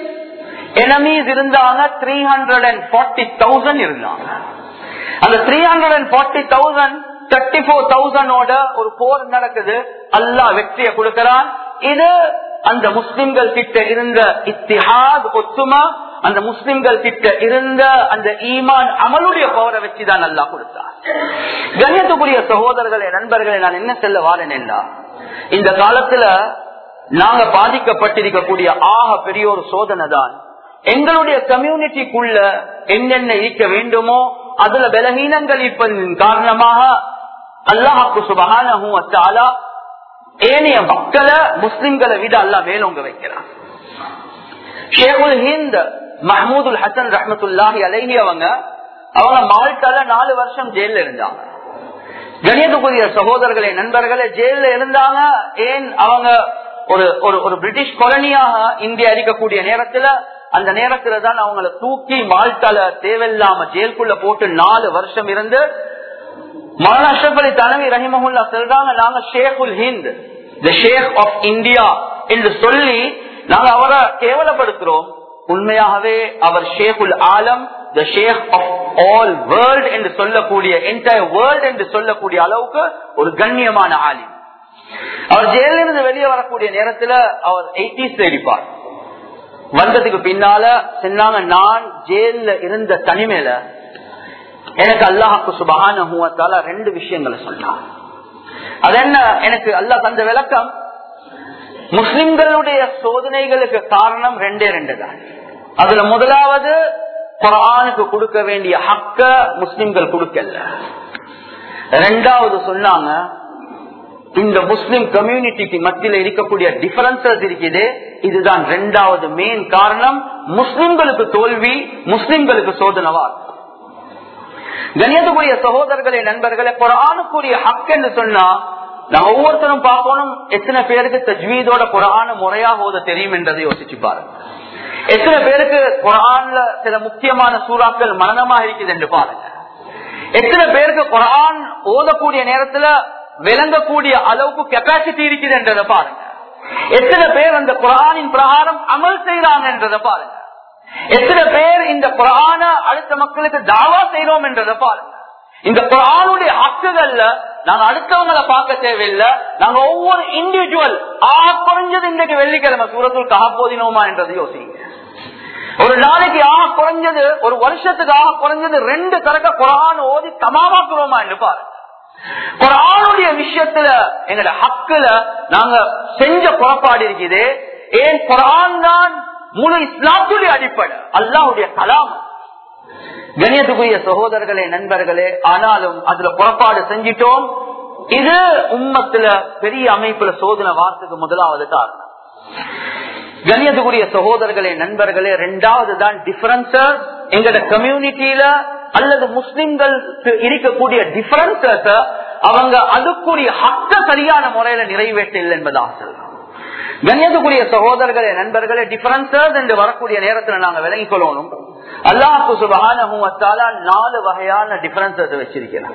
Speaker 1: enemies இருந்தாங்க three hundred and forty thousand இருந்தாங்க அந்த three hundred and forty thousand thirty four தௌசண்டோட ஒரு போர் நடக்குது அல்லா வெற்றியை கொடுக்கிறான் இது அந்த முஸ்லிம்கள் கிட்ட இருந்த இத்திஹாத் ஒத்துமா அந்த முஸ்லிம்கள் கிட்ட இருந்த அந்த ஈமான் அமலுடைய பவரை வச்சுதான் நல்லா கொடுத்தார் கண்ணியத்துக்குரிய சகோதரர்களே நண்பர்களே நான் என்ன செல்ல வாரேன் என்றா இந்த காலத்துல நாங்க பாதிக்கப்பட்டிருக்கக்கூடிய ஆக பெரிய ஒரு சோதனை தான் எங்களுடைய கம்யூனிட்டிக்குள்ள என்னென்ன இருக்க வேண்டுமோ அதுல பலகீனங்கள் இருப்பதன் காரணமாக அல்லாஹாக்கு சுபகான ஏனைய மக்களை முஸ்லிம்களை விட அல்லா மேலோங்க வைக்கிறான் ஷேகுல் ஹிந்த் மஹமூதுல் ஹசன் ரஹமத்துல்லாஹி அலைஹி அவங்க அவங்க மால்டால நாலு வருஷம் ஜெயில இருந்தாங்க கணியத்துக்குரிய சகோதரர்களே நண்பர்களே ஜெயில இருந்தாங்க ஏன் அவங்க ஒரு ஒரு ஒரு பிரிட்டிஷ் கொலனியாக இந்தியா இருக்கக்கூடிய நேரத்துல அந்த நேரத்துல தான் அவங்கள தூக்கி மால்டால தேவையில்லாம ஜெயிலுக்குள்ள போட்டு நாலு வருஷம் இருந்து மௌலானா அஷ்ரப் அலி தனவி ரஹிமஹுல்லா சொல்றாங்க நாங்க ஷேகுல் ஹிந்த் த ஷேக் ஆஃப் இந்தியா என்று சொல்லி நாங்க அவரை கேவலப்படுத்துறோம் உண்மையாகவே அவர் ஷேகுல் ஆலம் the sheikh of all world என்று சொல்லக்கூடிய என்டையர் வேர்ல்ட் என்று சொல்லக்கூடிய அளவுக்கு ஒரு கண்ணியமான ஆலிம் அவர் ஜெயிலிருந்து வெளியே வரக்கூடிய நேரத்துல அவர் எயிட்டிஸ் இருப்பார் வந்ததுக்கு பின்னால சொன்னாங்க நான் ஜெயில இருந்த தனிமையில எனக்கு அல்லாஹாக்கு சுபகான ரெண்டு விஷயங்களை சொன்னான் அது என்ன எனக்கு அல்லாஹ் தந்த விளக்கம் முஸ்லிம்களுடைய சோதனைகளுக்கு காரணம் ரெண்டே ரெண்டு தான் அதுல முதலாவது குரானுக்கு கொடுக்க வேண்டிய ஹக்க முஸ்லிம்கள் கொடுக்கல ரெண்டாவது சொன்னாங்க இந்த முஸ்லிம் கம்யூனிட்டிக்கு மத்தியில இருக்கக்கூடிய டிஃபரன்சஸ் இருக்குது இதுதான் ரெண்டாவது மெயின் காரணம் முஸ்லிம்களுக்கு தோல்வி முஸ்லிம்களுக்கு சோதனவா கணியத்துக்குரிய சகோதரர்களே நண்பர்களே குரானுக்குரிய ஹக் என்று சொன்னா நம்ம ஒவ்வொருத்தரும் பார்க்கணும் எத்தனை பேருக்கு தஜ்வீதோட குரான முறையாக ஓத தெரியும் என்றதை யோசிச்சு பாருங்க எத்தனை பேருக்கு குரான்ல சில முக்கியமான சூறாக்கள் மனநமா இருக்குது என்று பாருங்க எத்தனை பேருக்கு குரான் ஓதக்கூடிய நேரத்துல விளங்கக்கூடிய அளவுக்கு கெப்பாசிட்டி இருக்குது என்றதை பாருங்க எத்தனை பேர் அந்த குரானின் பிரகாரம் அமல் செய்யறாங்க என்றதை பாருங்க எத்தனை பேர் இந்த குரான அடுத்த மக்களுக்கு தாவா செய்யறோம் என்றதை பாருங்க இந்த குரானுடைய ஹக்குகள்ல நாங்க அடுத்தவங்களை பார்க்க தேவையில்லை நாங்க ஒவ்வொரு இண்டிவிஜுவல் ஆ குறைஞ்சது இன்றைக்கு வெள்ளிக்கிழமை சூரத்துக்கு ஆக போதினோமா என்றதை யோசிங்க ஒரு நாளைக்கு ஆக குறைஞ்சது ஒரு வருஷத்துக்கு ஆக குறைஞ்சது ரெண்டு தரக்க குரான் ஓதி தமாமாக்குறோமா என்று பாருங்க குரானுடைய விஷயத்துல எங்கட ஹக்குல நாங்க செஞ்ச புறப்பாடு இருக்குது ஏன் குரான் தான் முழு இஸ்லாத்துடைய அடிப்படை அல்லாவுடைய கலாம் கணியத்துக்குரிய சகோதரர்களே நண்பர்களே ஆனாலும் அதுல புறப்பாடு செஞ்சிட்டோம் இது உம்மத்துல பெரிய அமைப்புல சோதனை வார்த்தைக்கு முதலாவது காரணம் கணியத்துக்குரிய சகோதரர்களே நண்பர்களே ரெண்டாவது தான் டிஃபரன்சஸ் எங்கட கம்யூனிட்டியில அல்லது முஸ்லிம்களுக்கு இருக்கக்கூடிய டிஃபரன்சஸ் அவங்க அதுக்குரிய ஹக்க சரியான முறையில நிறைவேற்றல் என்பதாக சொல்லலாம் கண்ணியத்துக்குரிய சகோதரர்களே நண்பர்களே டிஃபரன்சஸ் என்று வரக்கூடிய நேரத்தில் நாங்க விலகிக் கொள்ளணும் அல்லாஹு சுபகான நாலு வகையான டிஃபரன்சஸ் வச்சிருக்கிறோம்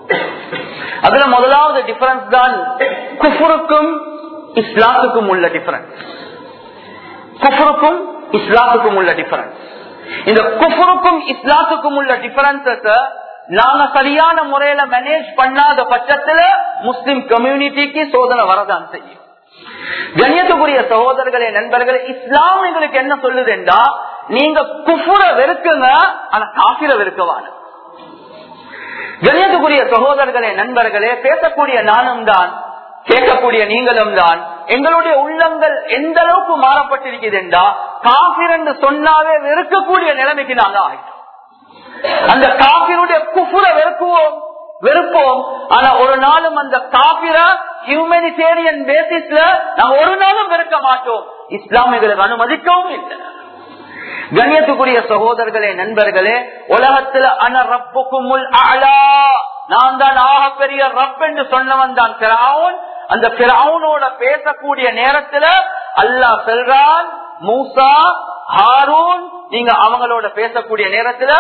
Speaker 1: அதுல முதலாவது டிஃபரன்ஸ் தான் குஃபுருக்கும் இஸ்லாத்துக்கும் உள்ள டிஃபரன்ஸ் குஃபுருக்கும் இஸ்லாத்துக்கும் உள்ள டிஃபரன்ஸ் இந்த குஃபுருக்கும் இஸ்லாத்துக்கும் உள்ள டிஃபரன்சஸ் நாங்க சரியான முறையில மேனேஜ் பண்ணாத பட்சத்துல முஸ்லிம் கம்யூனிட்டிக்கு சோதனை வரதான் செய்யும் கண்ணியத்துக்குரிய சகோதரர்களே நண்பர்களே இஸ்லாம் எங்களுக்கு என்ன சொல்லுது என்றா நீங்க குஃபுர வெறுக்குங்க ஆனா காபிர வெறுக்கவான கண்ணியத்துக்குரிய சகோதரர்களே நண்பர்களே பேசக்கூடிய நானும் தான் கேட்கக்கூடிய நீங்களும் தான் எங்களுடைய உள்ளங்கள் எந்த அளவுக்கு மாறப்பட்டிருக்கிறது என்றா காபிர் என்று சொன்னாவே வெறுக்கக்கூடிய நிலைமைக்கு நாங்க ஆகிட்டோம் அந்த காபிருடைய குஃபுர வெறுக்குவோம் வெறுப்போம் ஆனா ஒரு நாளும் அந்த காபிர ஹியூமனிடேரியன் பேசிஸ்ல நாங்க ஒரு நாளும் வெறுக்க மாட்டோம் இஸ்லாமியர்களுக்கு அனுமதிக்கவும் இல்லை கண்ணியத்துக்குரிய சகோதரர்களே நண்பர்களே உலகத்துல அன ரப்புக்குமுல் அலா நான் தான் ஆக பெரிய ரப் என்று சொன்னவன் தான் பிராவுன் அந்த பிராவுனோட பேசக்கூடிய நேரத்துல அல்லாஹ் செல்றான் மூசா ஹாரூன் நீங்க அவங்களோட பேசக்கூடிய நேரத்துல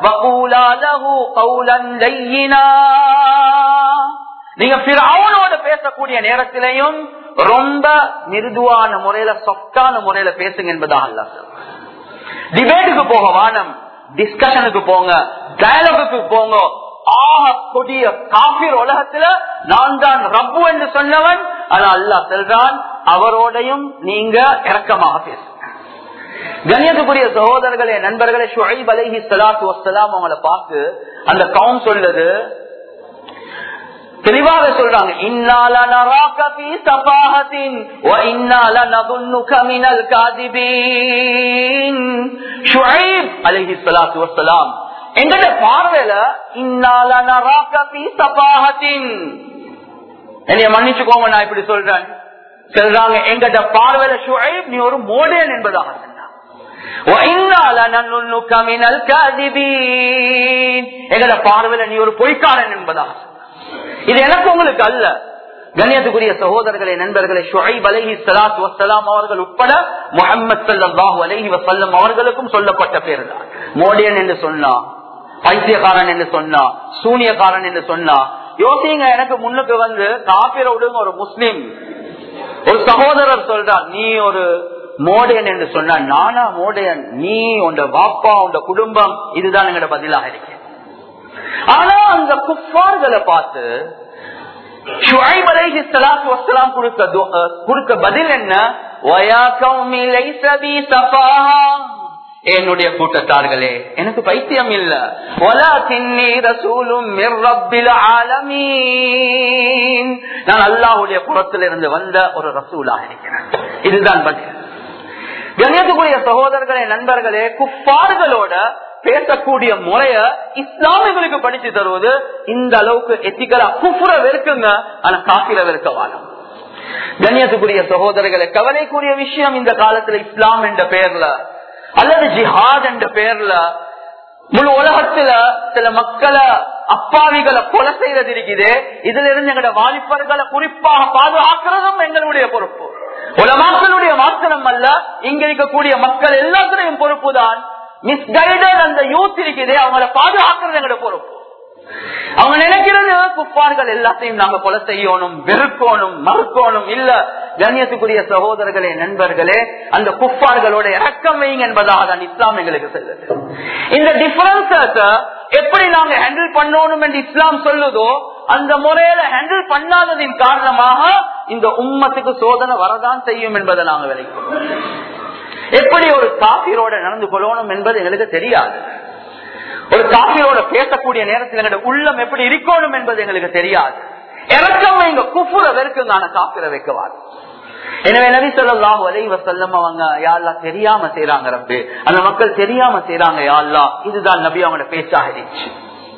Speaker 1: நீங்க பிறவனோட பேசக்கூடிய நேரத்திலையும் ரொம்ப மிருதுவான முறையில சொத்தான முறையில பேசுங்க என்பதாக அல்ல டிபேட்டுக்கு போக வானம் டிஸ்கஷனுக்கு போங்க டயலாகுக்கு போங்க ஆக கொடிய காபிர் உலகத்துல நான் தான் ரப்பு என்று சொன்னவன் ஆனா அல்லா செல்றான் அவரோடையும் நீங்க இறக்கமாக பேசுங்க கண்ணியத்துக்குரிய சகோதரர்களே நண்பர்களே ஷுஐப் அலைஹி சலாத்து வசலாம் அவங்கள பார்த்து அந்த கவுன் சொல்லுது தெளிவாக சொல்றாங்க இன்னால நராக ஃபீ சஃபாஹத்தின் வ இன்னால நதுன்னுக மினல் காதிபீன் ஷுஐப் அலைஹிஸ்ஸலாத்து வஸ்ஸலாம் எங்கட பார்வையில இன்னால நராக ஃபீ சஃபாஹத்தின் என்னைய மன்னிச்சுக்கோங்க நான் இப்படி சொல்றேன் சொல்றாங்க எங்கட பார்வையில ஷுஐப் நீ ஒரு மோடேன் என்பதாக சொன்னான் எங்கட பார்வையில நீ ஒரு பொய்க்காரன் என்பதாக இது எனக்கு உங்களுக்கு அல்ல கண்ணியத்துக்குரிய சகோதரர்களே நண்பர்களே ஷுஐப் அலைஹி ஸலாத்து வஸ்ஸலாம் அவர்கள் உட்பட முஹம்மது ஸல்லல்லாஹு அலைஹி வஸல்லம் அவர்களுக்கும் சொல்லப்பட்ட பேர் தான் மோடியன் என்று சொன்னா பைத்தியக்காரன் என்று சொன்னா சூனியக்காரன் என்று சொன்னா யோசிங்க எனக்கு முன்னுக்கு வந்து காப்பிர விடுங்க ஒரு முஸ்லிம் ஒரு சகோதரர் சொல்றார் நீ ஒரு மோடையன் என்று சொன்ன நானா மோடையன் நீ உண்ட வாப்பா உண்ட குடும்பம் இதுதான் எங்கட பதிலாக இருக்கு ஆனா அந்த குஃபார்களை பார்த்து ஷுஐப் அலைஹி ஸலாத்து வஸ்ஸலாம் கொடுக்க து- அஹ், கொடுக்க பதில் என்ன வயா கௌமி லைஸ பி சஃபாஹா என்னுடைய கூட்டத்தார்களே எனக்கு பைத்தியம் இல்ல வலாகின்னி ரசூலும் மிர் ரப்பில் ஆலமீன் நான் அல்லாஹ்வுடைய புறத்திலிருந்து வந்த ஒரு ரசூலாக இருக்கிறேன் இதுதான் பதில் கண்ணியத்துக்குரிய சகோதரர்களே நண்பர்களே குப்பார்களோட பேசக்கூடிய முறைய இஸ்லாமியர்களுக்கு படிச்சு தருவது இந்த அளவுக்கு எத்திக்கலா குப்புற வெறுக்குங்க ஆனா காப்பில வெறுக்க வாழும் கண்ணியத்துக்குரிய சகோதரர்களே கவலைக்குரிய விஷயம் இந்த காலத்துல இஸ்லாம் என்ற பெயர்ல அல்லது ஜிஹாத் என்ற பெயர்ல முழு உலகத்துல சில மக்களை அப்பாவிகளை கொலை செய்யறது இருக்குது இதுல இருந்து எங்களோட வாலிபர்களை குறிப்பாக பாதுகாக்கிறதும் எங்களுடைய பொறுப்பு உலமாக்களுடைய மாத்திரம் அல்ல இங்க இருக்கக்கூடிய மக்கள் எல்லாத்துலயும் பொறுப்பு தான் மிஸ்கைடட் அந்த யூத் இருக்குது அவங்கள பாதுகாக்கிறது எங்களோட பொறுப்பு அவங்க நினைக்கிறது குப்பார்கள் எல்லாத்தையும் நாங்க கொலை செய்யணும் வெறுக்கணும் மறுக்கணும் இல்ல கண்ணியத்துக்குரிய சகோதரர்களே நண்பர்களே அந்த குப்பார்களோட இறக்கம் வைங்க என்பதாக தான் இஸ்லாம் எங்களுக்கு சொல்லுது இந்த டிஃபரன்சஸ் எப்படி நாங்க ஹேண்டில் பண்ணணும் என்று இஸ்லாம் சொல்லுதோ அந்த முறையில ஹேண்டில் பண்ணாததின் காரணமாக இந்த உம்மத்துக்கு சோதனை வரதான் செய்யும் என்பதை நாங்க விளைக்கும் எப்படி ஒரு காபிரோட நடந்து கொள்ளணும் என்பது எங்களுக்கு தெரியாது ஒரு காபிரோட பேசக்கூடிய நேரத்தில் எங்களுடைய உள்ளம் எப்படி இருக்கணும் என்பது எங்களுக்கு தெரியாது இறக்கம் வைங்க குஃபுர வெறுக்குங்க ஆனா காப்பிர வைக்கவாரு எனவே நபி சொல்லாஹு அலைவ செல்லம் அவங்க யாழ்லா தெரியாம செய்யறாங்க ரப்பு அந்த மக்கள் தெரியாம செய்யறாங்க யாழ்லா இதுதான் நபி அவங்களோட பேச்சாக இருந்துச்சு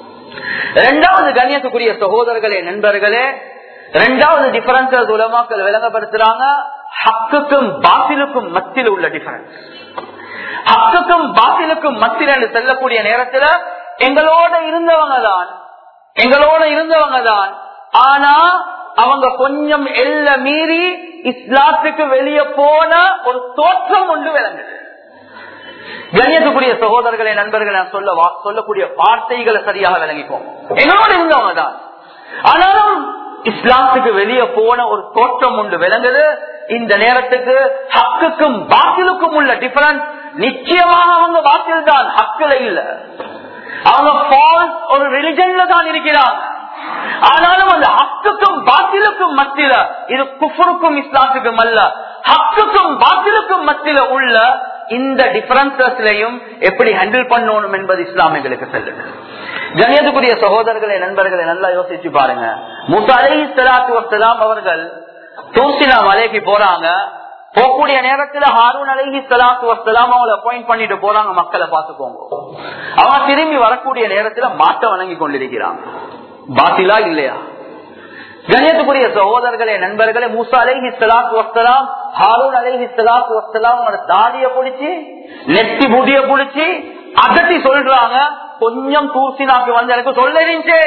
Speaker 1: இரண்டாவது கண்ணியத்துக்குரிய சகோதரர்களே நண்பர்களே இரண்டாவது டிஃபரன்ஸ் உலமாக்கள் விளங்கப்படுத்துறாங்க ஹக்குக்கும் பாசிலுக்கும் மத்தியில் உள்ள டிஃபரன்ஸ் ஹக்குக்கும் பாசிலுக்கும் மத்தியில் என்று செல்லக்கூடிய நேரத்துல எங்களோட இருந்தவங்க தான் எங்களோட இருந்தவங்க தான் ஆனா அவங்க கொஞ்சம் எல்ல மீறி இஸ்லாத்துக்கு வெளியே போன ஒரு தோற்றம் ஒன்று விளங்குது கண்ணியத்துக்குரிய சகோதரர்களை நண்பர்களை நான் சொல்ல வா- சொல்லக்கூடிய வார்த்தைகளை சரியாக விளங்கிப்போம் எங்களோட இருந்தவங்க தான் ஆனாலும் இஸ்லாத்துக்கு வெளியே போன ஒரு தோற்றம் உண்டு விளங்குது இந்த நேரத்துக்கு ஹக்குக்கும் பாத்திலுக்கும் உள்ள டிஃபரன்ஸ் நிச்சயமாக அவங்க பாத்தில் தான் ஹக்குல இல்ல அவங்க ஃபால்ஸ் ஒரு ரிலிஜன்ல தான் இருக்கிறாங்க ஆனாலும் அந்த ஹக்குக்கும் பாத்திலுக்கும் மத்தியில இது குஃபருக்கும் இஸ்லாத்துக்கும் அல்ல ஹக்குக்கும் பாத்திலுக்கும் மத்தியில உள்ள இந்த டிஃபரன்சஸ்லையும் எப்படி ஹேண்டில் பண்ணணும் என்பது இஸ்லாம் எங்களுக்கு செல்லுது கணியத்துக்குரிய சகோதரர்களை நண்பர்களை நல்லா யோசிச்சு பாருங்க முசலை சலாத்து வசலாம் அவர்கள் தூசினா மலைக்கு போறாங்க போகக்கூடிய நேரத்துல ஹாரூன் அலஹி சலாத்து வசலாம் அவங்களை அப்பாயிண்ட் பண்ணிட்டு போறாங்க மக்களை பார்த்துக்கோங்க அவங்க திரும்பி வரக்கூடிய நேரத்துல மாட்ட வணங்கி கொண்டிருக்கிறாங்க பாத்திலா இல்லையா கணியத்துக்குரிய சகோதரர்களே நண்பர்களே மூசா அலைஹி சலாத்து வசலாம் ஹாரூன் அலைஹி சலாத்து வசலாம் அவங்களோட தாடிய பிடிச்சி நெத்தி முடிய பிடிச்சி அதட்டி சொல்றாங்க கொஞ்சம் தூசினாக்கு வந்து எனக்கு சொல்ல இருந்துச்சு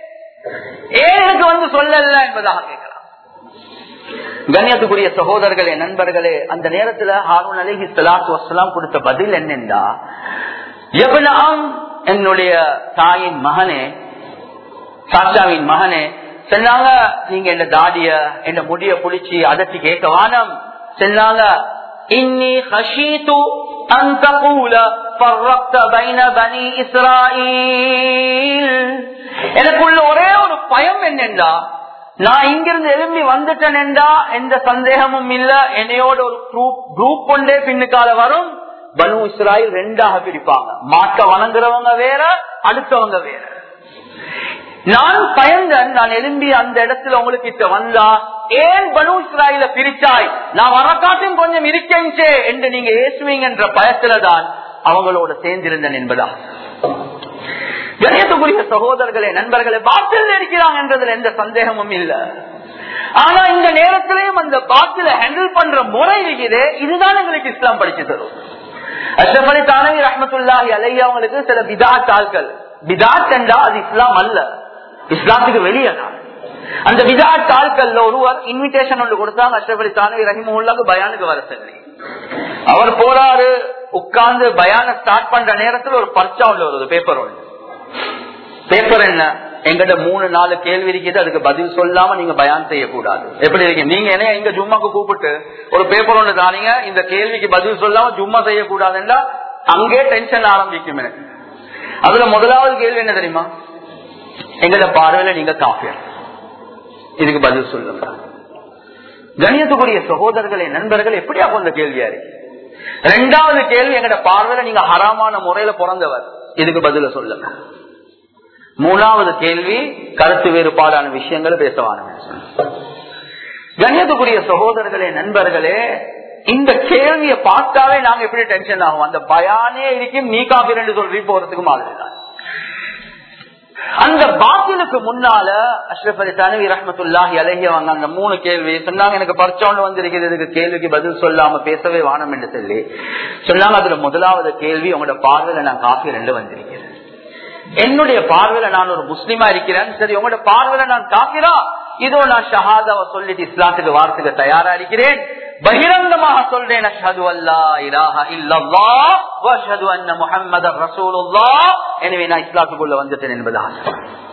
Speaker 1: ஏன் எனக்கு வந்து சொல்லல என்பதாக கேட்கிறான் கண்ணியத்துக்குரிய சகோதரர்களே நண்பர்களே அந்த நேரத்துல ஹாரூன் அலைஹி சலாத்து வசலாம் கொடுத்த பதில் என்னென்றா எவ்வளவு என்னுடைய தாயின் மகனே சாச்சாவின் மகனே சொன்னாங்க நீங்க என்ன தாடிய என்ன முடிய புடிச்சு அதட்டி கேட்க வானம் சொன்னாங்க இன்னி ஹஷீது أن تقول فرقت بين بني إسرائيل எனக்குள்ள ஒரே ஒரு பயம் என்னென்றா நான் இங்கிருந்து எழும்பி வந்துட்டேன்டா எந்த சந்தேகமும் இல்ல என்னையோட ஒரு குரூப் குரூப் கொண்டே பின்னுக்கால வரும் பனு இஸ்ராயில் ரெண்டாக பிரிப்பாங்க மாட்ட வணங்குறவங்க வேற அடுத்தவங்க வேற நான் பயந்தன் நான் எழும்பி அந்த இடத்துல உங்களுக்கு கிட்ட வந்தா ஏன் பனு இஸ்ராயில பிரிச்சாய் நான் வரக்காட்டும் கொஞ்சம் இருக்கேன்ச்சே என்று நீங்க ஏசுவீங்கன்ற பயத்துலதான் அவங்களோட சேர்ந்திருந்தேன் என்பதா கணியத்துக்குரிய சகோதரர்களே நண்பர்களே பாத்தில் இருக்கிறாங்க என்றதுல எந்த சந்தேகமும் இல்ல ஆனா இந்த நேரத்திலையும் அந்த பாத்தில ஹேண்டில் பண்ற முறை இருக்குது இதுதான் எங்களுக்கு இஸ்லாம் படிச்சு தரும் அஷ்ரப் அலி தானவி ரஹமத்துல்லாஹி அலையா அவங்களுக்கு சில பிதாத் ஆட்கள் பிதாத் என்றா அது இஸ்லாம் அல்ல இஸ்லாத்துக்கு வெளியே தான் அந்த விதாட் ஆட்கள்ல ஒருவர் இன்விடேஷன் ஒன்று கொடுத்தாங்க அஷ்ரப் அலி தானவி ரஹிமுல்லாக்கு பயானுக்கு வர சொல்லி அவர் போறாரு உட்கார்ந்து பயான ஸ்டார்ட் பண்ற நேரத்துல ஒரு பர்ச்சா ஒன்று வருது பேப்பர் ஒன்று பேப்பர் என்ன எங்கிட்ட மூணு நாலு கேள்வி இருக்குது அதுக்கு பதில் சொல்லாம நீங்க பயான் செய்யக்கூடாது எப்படி இருக்கீங்க நீங்க என்ன எங்க ஜும்மாக்கு கூப்பிட்டு ஒரு பேப்பர் ஒன்று தானீங்க இந்த கேள்விக்கு பதில் சொல்லாம ஜும்மா செய்யக்கூடாதுன்னா அங்கே டென்ஷன் ஆரம்பிக்கும் எனக்கு அதுல முதலாவது கேள்வி என்ன தெரியுமா எங்கட பார்வையில நீங்க காஃபியர் இதுக்கு பதில் சொல்லுங்க கணியத்துக்குரிய சகோதரர்களே நண்பர்கள் எப்படியா அந்த கேள்வியா இருக்கு ரெண்டாவது கேள்வி எங்கட பார்வையில நீங்க ஹராமான முறையில பிறந்தவர் இதுக்கு பதில சொல்லுங்க மூணாவது கேள்வி கருத்து வேறுபாடான விஷயங்களை பேசவான கண்ணியத்துக்குரிய சகோதரர்களே நண்பர்களே இந்த கேள்வியை பார்த்தாவே நாங்க எப்படி டென்ஷன் ஆகும் அந்த பயானே இருக்கும் நீ காப்பி ரெண்டு சொல்லி போறதுக்கு மாதிரி தான் அந்த பாத்திலுக்கு முன்னால அஷ்ரப் அலி தனவி ரஹமத்துல்லாஹி அழகியவங்க அந்த மூணு கேள்வி சொன்னாங்க எனக்கு பரிச்சோண்டு வந்திருக்கிறது இதுக்கு கேள்விக்கு பதில் சொல்லாம பேசவே வானம் என்று சொல்லி சொன்னாங்க அதுல முதலாவது கேள்வி உங்களோட பார்வையில நான் காஃபி ரெண்டு வந்திருக்கிறேன் என்னுடைய பார்வையில நான் ஒரு முஸ்லீமா இருக்கிறேன் சரி உங்களோட பார்வையில நான் காக்கிறா இதோ நான் ஷஹாதாவை சொல்லிட்டு இஸ்லாத்துக்கு வாரத்துக்கு தயாரா இருக்கிறேன் பகிரங்கமாக சொல்றேன் அஷ்ஹது அல்லா இலாஹ இல்லல்லாஹ் வ அஷ்ஹது அன்ன முஹம்மதர் ரசூலுல்லாஹ் எனவே நான் இஸ்லாத்துக்குள்ள வந்துட்டேன் என்பதாக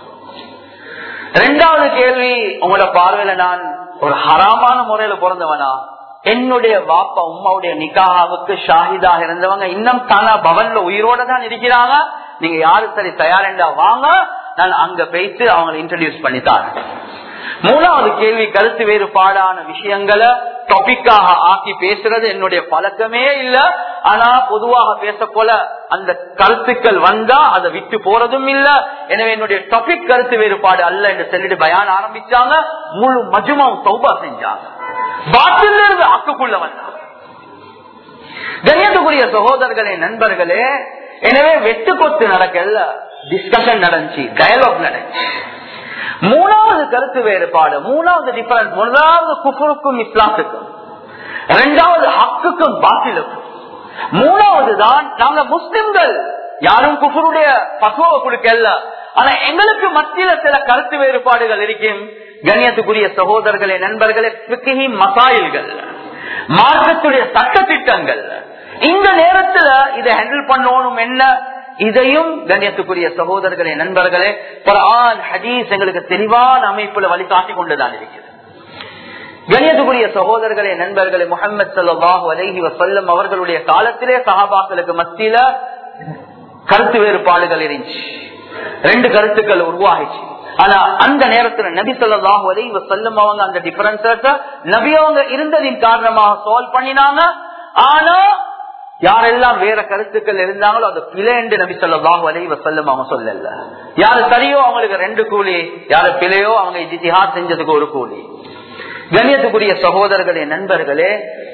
Speaker 1: இரண்டாவது கேள்வி உங்களோட பார்வையில நான் ஒரு ஹராமான முறையில பிறந்தவனா என்னுடைய வாப்பா உம்மாவுடைய நிக்காவுக்கு ஷாஹிதாக இருந்தவங்க இன்னும் தானா பவன்ல உயிரோட தான் இருக்கிறாங்க நீங்க யாரு சரி தயாரெண்டா வாங்க நான் அங்க போயிட்டு அவங்களை இன்ட்ரடியூஸ் பண்ணித்தாங்க மூணாவது கேள்வி கருத்து வேறுபாடான விஷயங்களை டாபிக்காக ஆக்கி பேசுறது என்னுடைய பழக்கமே இல்ல ஆனா பொதுவாக பேச போல அந்த கருத்துக்கள் வந்தா அதை விட்டு போறதும் இல்ல எனவே என்னுடைய டாபிக் கருத்து வேறுபாடு அல்ல என்று சொல்லிட்டு பயான் ஆரம்பிச்சாங்க முழு மஜுமாவும் சௌபா செஞ்சாங்க பாட்டில இருந்து அக்குக்குள்ள வந்தாங்க கண்ணியத்துக்குரிய சகோதரர்களே நண்பர்களே எனவே வெட்டு கொத்து நடக்கல டிஸ்கஷன் நடந்துச்சு டயலாக் நடந்துச்சு மூணாவது கருத்து வேறுபாடு மூணாவது டிஃபரன்ஸ் முதலாவது குஃபருக்கும் இஸ்லாத்துக்கும் இரண்டாவது ஹக்குக்கும் பாத்திலுக்கும் மூணாவது தான் நாங்க முஸ்லிம்கள் யாரும் குஃபருடைய பசுவை கொடுக்கல ஆனா எங்களுக்கு மத்தியில சில கருத்து வேறுபாடுகள் இருக்கும் கண்ணியத்துக்குரிய சகோதரர்களே நண்பர்களே பிக்கி மசாயில்கள் மார்க்கத்துடைய சட்ட திட்டங்கள் இந்த நேரத்துல இதை ஹேண்டில் பண்ணணும் என்ன இதையும் கண்ணியத்துக்குரிய சகோதரர்களே நண்பர்களே குரான் ஹதீஸ் எங்களுக்கு தெளிவான அமைப்புல வழிகாட்டி கொண்டுதான் இருக்கிறது கண்ணியத்துக்குரிய சகோதரர்களே நண்பர்களே முகமது சல்லாஹூ அலஹி வசல்லம் அவர்களுடைய காலத்திலே சஹாபாக்களுக்கு மத்தியில கருத்து வேறுபாடுகள் இருந்துச்சு ரெண்டு கருத்துக்கள் உருவாகிச்சு ஆனா அந்த நேரத்துல நபி சொல்லாஹு அலி வசல்லம் அவங்க அந்த டிஃபரன்ஸ் நபி அவங்க இருந்ததின் காரணமாக சால்வ் பண்ணினாங்க ஆனா யாரெல்லாம் வேற கருத்துக்கள் இருந்தாங்களோ அது பிழை என்று நபி சொல்லாஹு அலி வசல்லம் அவங்க சொல்லல யாரு சரியோ அவங்களுக்கு ரெண்டு கூலி யாரு பிழையோ அவங்க இஜிஹாத் செஞ்சதுக்கு ஒரு கூலி கண்ணியத்துக்குரிய சகோதரர்களே நண்பர்களே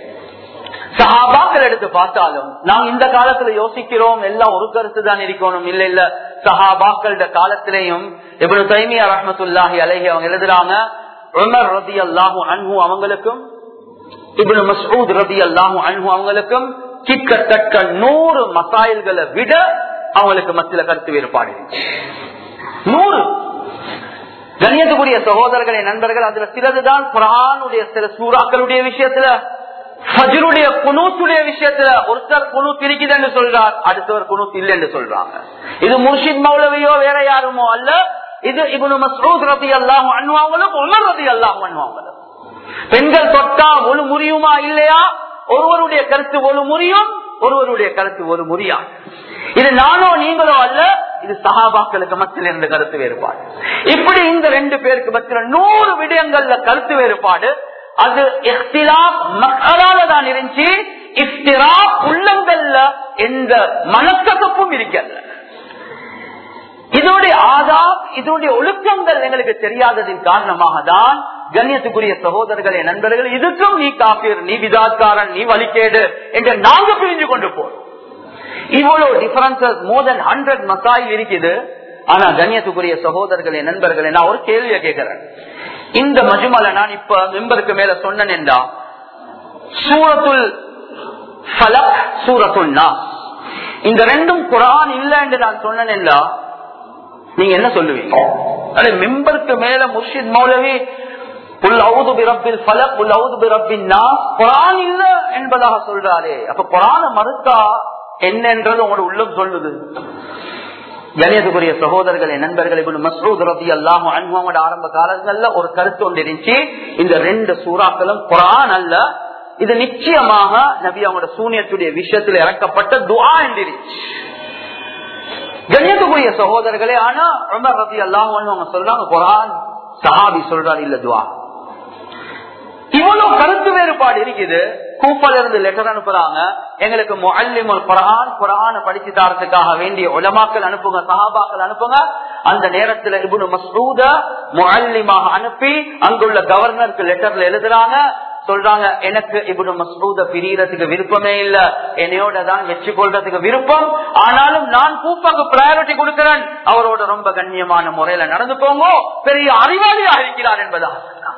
Speaker 1: சஹாபாக்கள் எடுத்து பார்த்தாலும் நாங்க இந்த காலத்துல யோசிக்கிறோம் எல்லாம் ஒரு கருத்து தான் இருக்கணும் இல்ல இல்ல சஹாபாக்கள காலத்திலையும் இப்படி தைமியா ரஹமத்துல்லாஹி அலஹி அவங்க எழுதுறாங்க உமர் ரதி அல்லாஹூ அன்ஹு அவங்களுக்கும் இப்படி மசூத் ரதி அல்லாஹூ அன்ஹு அவங்களுக்கும் கிட்டத்தட்ட நூறு மசாயல்களை விட அவங்களுக்கு மத்தியில கருத்து வேறுபாடு நூறு கண்ணியத்துக்குரிய சகோதரர்களே நண்பர்கள் அதுல சிலதுதான் குரானுடைய சில சூறாக்களுடைய விஷயத்துல ஃபஜ்ருடைய குனூத்துடைய விஷயத்துல ஒருத்தர் குனு பிரிக்குது என்று சொல்றார் அடுத்தவர் குனூத் இல்லை என்று சொல்றாங்க இது முர்ஷித் மௌலவியோ வேற யாருமோ அல்ல இது இவனு மசூத் ரதி அல்லாஹும் அண்ணுவாங்களும் உமர் ரதி அல்லாஹும் அண்ணுவாங்களும் பெண்கள் தொட்டா ஒரு முறியுமா இல்லையா ஒருவருடைய கருத்து ஒரு முறியும் ஒருவருடைய கருத்து ஒரு முறியா இது நானோ நீங்களோ அல்ல இது சகாபாக்களுக்கு மத்தியில் இருந்த கருத்து வேறுபாடு இப்படி இந்த ரெண்டு பேருக்கு மத்தியில் நூறு விடயங்கள்ல கருத்து வேறுபாடு அது மக்களால தான் இருந்துச்சு இஃப்திரா உள்ளங்கள்ல எந்த மனக்கசப்பும் இருக்கல இதனுடைய ஆதாப் இதனுடைய ஒழுக்கங்கள் எங்களுக்கு தெரியாததின் காரணமாக தான் கண்ணியத்துக்குரிய சகோதரர்களே நண்பர்கள் இதுக்கும் நீ காப்பீர் நீ விதாத்காரன் நீ வழிகேடு என்று நாங்க பிரிஞ்சு கொண்டு போறோம் இவ்வளவு டிஃபரன்சஸ் மோர் தென் ஹண்ட்ரட் மசாயில் இருக்குது ஆனா கண்ணியத்துக்குரிய சகோதரர்களே நண்பர்களே நான் ஒரு கேள்வியை கேட்கிறேன் இந்த மஜுமலை நான் இப்ப மெம்பருக்கு மேல சொன்னேன் என்றா சூரத்துல் ஃபலக் சூரத்துல் நாஸ் இந்த ரெண்டும் குரான் இல்ல என்று நான் சொன்னேன் என்றா நீங்க என்ன சொல்லுவீங்க அடே மெம்பருக்கு மேல முர்ஷித் மௌலவி புல் அவுது பிறப்பில் பல புல் அவுது பிறப்பின் குரான் இல்ல என்பதாக சொல்றாரே அப்ப குரான மறுத்தா என்னன்றது உங்களோட உள்ளம் சொல்லுது கணியத்துக்குரிய சகோதரர்களே நண்பர்கள் இப்ப மசூத் ரபி அல்லாஹ் அனுபவங்களோட ஆரம்ப காலங்கள்ல ஒரு கருத்து ஒன்று இருந்துச்சு இந்த ரெண்டு சூறாக்களும் குரான் அல்ல இது நிச்சயமாக நபி அவங்களோட சூனியத்துடைய விஷயத்தில் இறக்கப்பட்ட துவா என்றிருச்சு கண்ணியத்துக்குரிய சகோதரர்களே ஆனா ரொம்ப ரபி அல்லாஹ் அவங்க சொல்றாங்க குரான் சஹாபி சொல்றாரு இல்ல துவா இவ்வளவு கருத்து வேறுபாடு இருக்குது கூப்பல இருந்து லெட்டர் அனுப்புறாங்க எங்களுக்கு முல்லிமுல் குரான் குரான படிச்சு தரத்துக்காக வேண்டிய உலமாக்கள் அனுப்புங்க சஹாபாக்கள் அனுப்புங்க அந்த நேரத்துல இபுனு மசூத முல்லிமாக அனுப்பி அங்குள்ள கவர்னருக்கு லெட்டர்ல எழுதுறாங்க சொல்றாங்க எனக்கு இபுனு மசூத பிரியறதுக்கு விருப்பமே இல்ல என்னையோட தான் வச்சு கொள்றதுக்கு விருப்பம் ஆனாலும் நான் கூப்பாக்கு பிரையாரிட்டி கொடுக்கிறேன் அவரோட ரொம்ப கண்ணியமான முறையில நடந்து போங்க பெரிய அறிவாளியா இருக்கிறார் என்பதா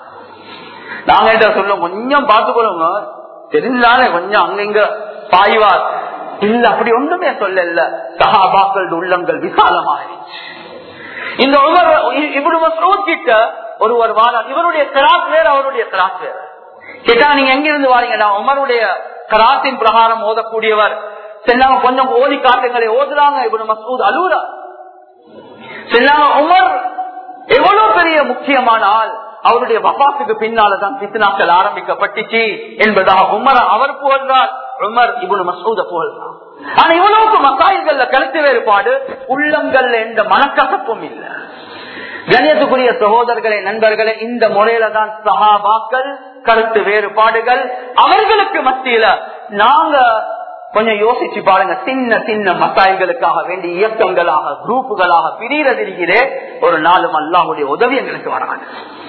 Speaker 1: நாங்க என்ன சொல்லுவோம் கொஞ்சம் பார்த்துக்கொள்ளுங்க தெரிஞ்சாலே கொஞ்சம் அங்கங்க பாய்வார் இல்ல அப்படி ஒன்றுமே சொல்லல சகாபாக்கள் உள்ளங்கள் விசாலமாயிருச்சு இந்த இவரு மசூத் கிட்ட ஒருவர் வாரம் இவருடைய கிராஸ் வேற அவருடைய கிராஸ் வேற கேட்டா நீங்க எங்க இருந்து வாரீங்க நான் உமருடைய கராத்தின் பிரகாரம் ஓதக்கூடியவர் செல்லாம கொஞ்சம் ஓதி காட்டுங்களை ஓதுறாங்க இவரு மசூத் அலூரா செல்லாம உமர் எவ்வளவு பெரிய முக்கியமான ஆள் அவருடைய வபாத்துக்கு பின்னால்தான் பித்னாக்கள் ஆரம்பிக்கப்பட்டுச்சு என்பதாக உமர் அவர் புகழ்றார் உமர் இவனு மசூத புகழ்றார் ஆனா இவ்வளவுக்கு மக்காய்கள்ல கருத்து வேறுபாடு உள்ளங்கள்ல எந்த மனக்கசப்பும் இல்லை கணியத்துக்குரிய சகோதரர்களே நண்பர்களே இந்த முறையில தான் சகாபாக்கள் கருத்து வேறுபாடுகள் அவர்களுக்கு மத்தியில நாங்க கொஞ்சம் யோசிச்சு பாருங்க சின்ன சின்ன மசாய்களுக்காக வேண்டிய இயக்கங்களாக குரூப்புகளாக பிரியறது இருக்கிறே ஒரு நாளும் அல்லாவுடைய உதவி எங்களுக்கு வராது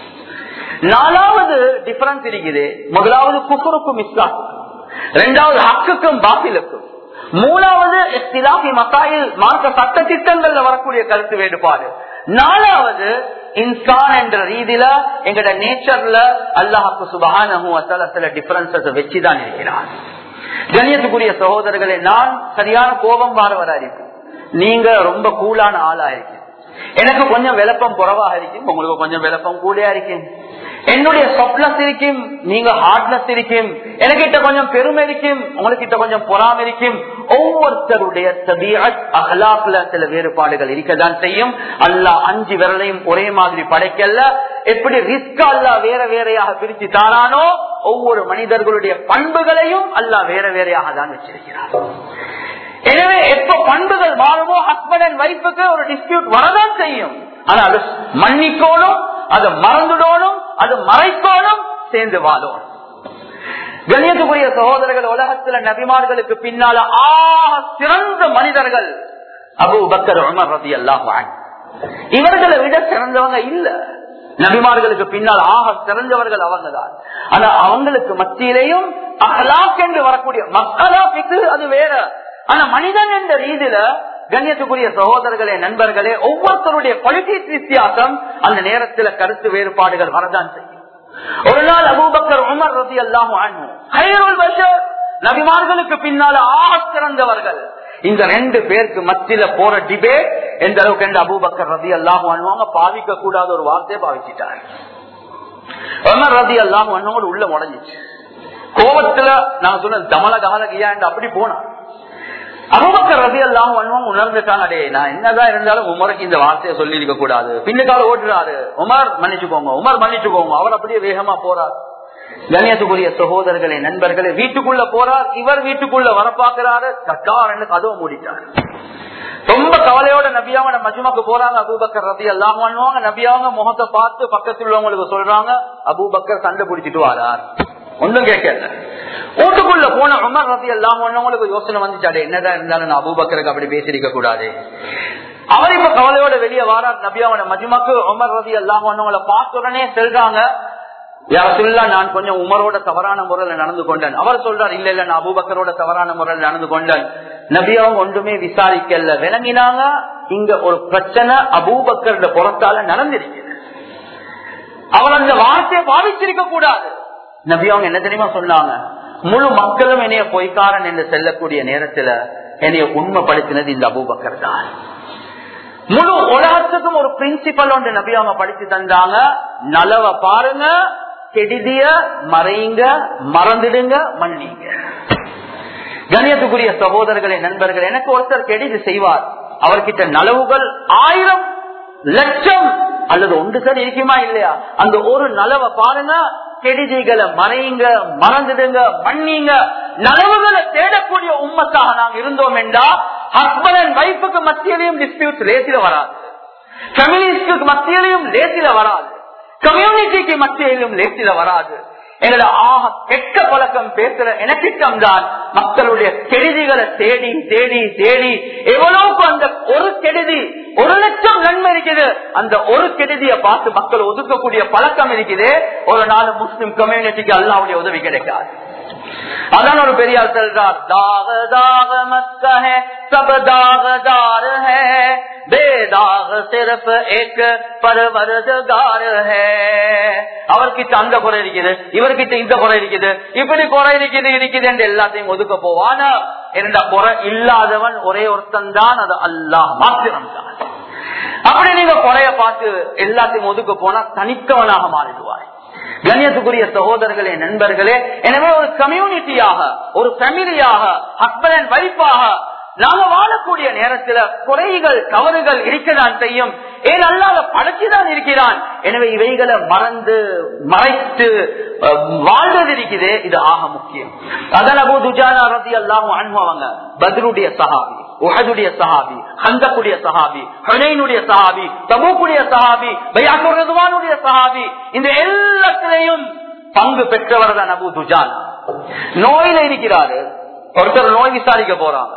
Speaker 1: நாலாவது டிஃபரன்ஸ் இருக்குது முதலாவது குஃபருக்கும் இஸ்லாத்துக்கும் இரண்டாவது ஹக்குக்கும் பாசிலுக்கும் மூணாவது இஸ்திலாஃபி மசாயில் மார்க்க சட்ட திட்டங்கள்ல வரக்கூடிய கருத்து வேறுபாடு நாலாவது இன்சான் என்ற ரீதியில எங்கட நேச்சர்ல அல்லாஹாக்கு சுபகான சில டிஃபரன்சஸ் வச்சுதான் இருக்கிறான் கண்ணியத்துக்குரிய சகோதரர்களே நான் சரியான கோபம் வாரவரா இருக்கு நீங்க ரொம்ப கூலான ஆளா இருக்கு எனக்கு கொஞ்சம் விளப்பம் குறவாக இருக்கும் உங்களுக்கு கொஞ்சம் விளப்பம் கூடயா இருக்கும் என்னுடைய சொப்னஸ் இருக்கும் நீங்க ஹார்ட்னஸ் இருக்கும் எனக்கிட்ட கொஞ்சம் பெருமை இருக்கும் உங்ககிட்ட கொஞ்சம் பொறாம இருக்கும் ஒவ்வொருத்தருடைய தபியத் அகலாப்ல சில வேறுபாடுகள் இருக்கதான் செய்யும் அல்லா அஞ்சு விரலையும் ஒரே மாதிரி படைக்கல எப்படி ரிஸ்க் அல்லா வேற வேறையாக பிரிச்சு தாரானோ ஒவ்வொரு மனிதர்களுடைய பண்புகளையும் அல்லா வேற வேறையாக தான் வச்சிருக்கிறார் எனவே எப்ப பண்புகள் மாறுமோ ஹஸ்பண்ட் அண்ட் ஒய்ஃபுக்கு ஒரு டிஸ்பியூட் வரதான் செய்யும் ஆனா அது மன்னிக்கோணும் அது மறந்துடணும் அது மறைக்கோணும் சேர்ந்து வாழும் கண்ணியத்துக்குரிய சகோதரர்கள் உலகத்துல நபிமார்களுக்கு பின்னால ஆ சிறந்த மனிதர்கள் அபு பக்கர் உமர் ரதி அல்லாஹ் இவர்களை விட சிறந்தவங்க இல்ல நபிமார்களுக்கு பின்னால் ஆக சிறந்தவர்கள் அவங்க தான் ஆனா அவங்களுக்கு மத்தியிலையும் அகலாக் என்று வரக்கூடிய மக்களா அது வேற ஆனா மனிதன் என்ற ரீதியில கண்ணியத்துக்குரிய சகோதரர்களே நண்பர்களே ஒவ்வொருத்தருடைய குவாலிட்டிஸ் வித்தியாசம் அந்த நேரத்துல கருத்து வேறுபாடுகள் வரதான் செய்யும் ஒரு நாள் அபூபக்கர் உமர் ரதி அல்லாஹும் நபிமார்களுக்கு பின்னால ஆக சிறந்தவர்கள் இந்த ரெண்டு பேருக்கு மத்தியில போற டிபேட் எந்த அளவுக்கு எந்த அபூபக்கர் ரதி அல்லாஹ் அணுவாங்க பாவிக்க கூடாத ஒரு வார்த்தையை பாவிச்சிட்டாங்க உமர் ரதி அல்லாஹ் அண்ணவங்க உள்ள உடஞ்சிச்சு கோபத்துல நான் சொன்ன தமல கமல கியா அப்படி போனான் அபுபக்கர் ரவி எல்லாம் உணர்ந்துட்டான் அடே நான் என்னதான் இருந்தாலும் உமருக்கு இந்த வார்த்தையை சொல்லி இருக்க கூடாது பின்னுக்கால ஓட்டுறாரு உமர் மன்னிச்சுக்கோங்க உமர் மன்னிச்சுக்கோங்க அவர் அப்படியே வேகமா போறார் கண்ணியத்துக்குரிய சகோதரர்களே நண்பர்களே வீட்டுக்குள்ள போறார் இவர் வீட்டுக்குள்ள வர பாக்குறாரு கட்டார் கதவை மூடிட்டார் ரொம்ப கவலையோட நபியாவன மஜ்மாக்கு போறாங்க அபூபக்கர் ரதி எல்லாம் பண்ணுவாங்க நபியாவங்க முகத்தை பார்த்து பக்கத்தில் உள்ளவங்களுக்கு சொல்றாங்க அபூபக்கர் சண்டை பிடிச்சிட்டு வாரார் ஒன்றும் கேட்கல வீட்டுக்குள்ள போன உமர் ரதி எல்லாம் ஒன்னவங்களுக்கு யோசனை வந்துச்சாடே என்னதான் இருந்தாலும் நான் அபூபக்கருக்கு அப்படி பேசிருக்க கூடாது அவர் இப்ப கவலையோட வெளியே வாரார் நபியாவோட மஜிமாக்கு உமர் ரதி அல்லாஹ் அவங்களை பார்த்த உடனே செல்றாங்க யாரசுல்லா நான் கொஞ்சம் உமரோட தவறான முறையில நடந்து கொண்டேன் அவர் சொல்றார் இல்ல இல்ல நான் அபூபக்கரோட தவறான முறையில் நடந்து கொண்டேன் நபியாவும் ஒன்றுமே விசாரிக்கல விளங்கினாங்க இங்க ஒரு பிரச்சனை அபூபக்கரோட புறத்தால நடந்திருக்குது அவர் அந்த வார்த்தையை பாவிச்சிருக்க கூடாது நபி அவங்க என்ன தெரியுமா சொன்னாங்க முழு மக்களும் என்னைய பொய்க்காரன் என்று செல்லக்கூடிய நேரத்துல என்னைய உண்மைப்படுத்தினது இந்த அபூபக்கர் தான் முழு உலகத்துக்கும் ஒரு பிரின்சிபல் ஒன்று நபி அவங்க படிச்சு தந்தாங்க நலவ பாருங்க கெடுதிய மறைங்க மறந்துடுங்க மன்னிங்க கணியத்துக்குரிய சகோதரர்களே நண்பர்கள் எனக்கு ஒருத்தர் கெடுதி செய்வார் அவர்கிட்ட நலவுகள் ஆயிரம் லட்சம் அல்லது ஒன்று சரி இருக்குமா இல்லையா அந்த ஒரு நலவை பாருங்க கெடுதிகளை மறைங்க மறந்துடுங்க மன்னிங்க நலவுகளை தேடக்கூடிய உண்மத்தாக நாம் இருந்தோம் என்றா ஹஸ்பண்ட் அண்ட் ஒய்ஃபுக்கு மத்தியிலையும் டிஸ்பியூட் லேசில வராது ஃபெமினிஸ்டுக்கு மத்தியிலையும் லேசில வராது கம்யூனிட்டிக்கு மத்தியிலும் லேசில வராது எங்களை ஆக கெட்ட பழக்கம் பேசுற எனக்கிட்டம் தான் மக்களுடைய கெடுதிகளை தேடி தேடி தேடி எவ்வளவுக்கு அந்த ஒரு கெடுதி ஒரு லட்சம் நன்மை இருக்குது அந்த ஒரு கெடுதியை பார்த்து மக்கள் ஒதுக்கக்கூடிய பழக்கம் இருக்குது ஒரு நாள் முஸ்லிம் கம்யூனிட்டிக்கு அல்லாவுடைய உதவி கிடைக்காது அதான் ஒரு பெரியார் சொல்றார் தாக தாக மத்த ஹே சப் தாகதார் ஹே பேதாக சிறப் ஏக் பரவரதுகார் ஹே அவர்கிட்ட அந்த குறை இருக்குது இவர்கிட்ட இந்த குறை இருக்குது இப்படி குறை இருக்குது இருக்குது என்று எல்லாத்தையும் ஒதுக்க போவான என்ற குறை இல்லாதவன் ஒரே ஒருத்தன் தான் அது அல்லாஹ் மாத்திரம் தான் அப்படி நீங்க குறைய பார்த்து எல்லாத்தையும் ஒதுக்க போனா தனித்தவனாக மாறிடுவாய் கண்ணியத்துக்குரிய சகோதரர்களே நண்பர்களே எனவே ஒரு கம்யூனிட்டியாக ஒரு ஃபேமிலியாக ஹஸ்பண்ட் அண்ட் ஒய்ஃபாக நாம வாழக்கூடிய நேரத்துல குறைகள் தவறுகள் இருக்கதான் செய்யும் ஏன் அல்லாத படைச்சுதான் இருக்கிறான் எனவே இவைகளை மறந்து மறைத்து வாழ்றது இருக்குது இது ஆக முக்கியம் அதன் அபு துஜானா ரதி அல்லாம அனுபவங்க பத்ருடைய சஹாபி உஹதுடைய சஹாபி ஹந்தக்குடைய சஹாபி ஹனைனுடைய சஹாபி தபூக்குடைய சஹாபி பையாக்குடைய சஹாபி இந்த எல்லாத்திலையும் பங்கு பெற்றவர் தான் அபு துஜான் நோயில இருக்கிறாரு ஒருத்தர் நோய் விசாரிக்க போறாங்க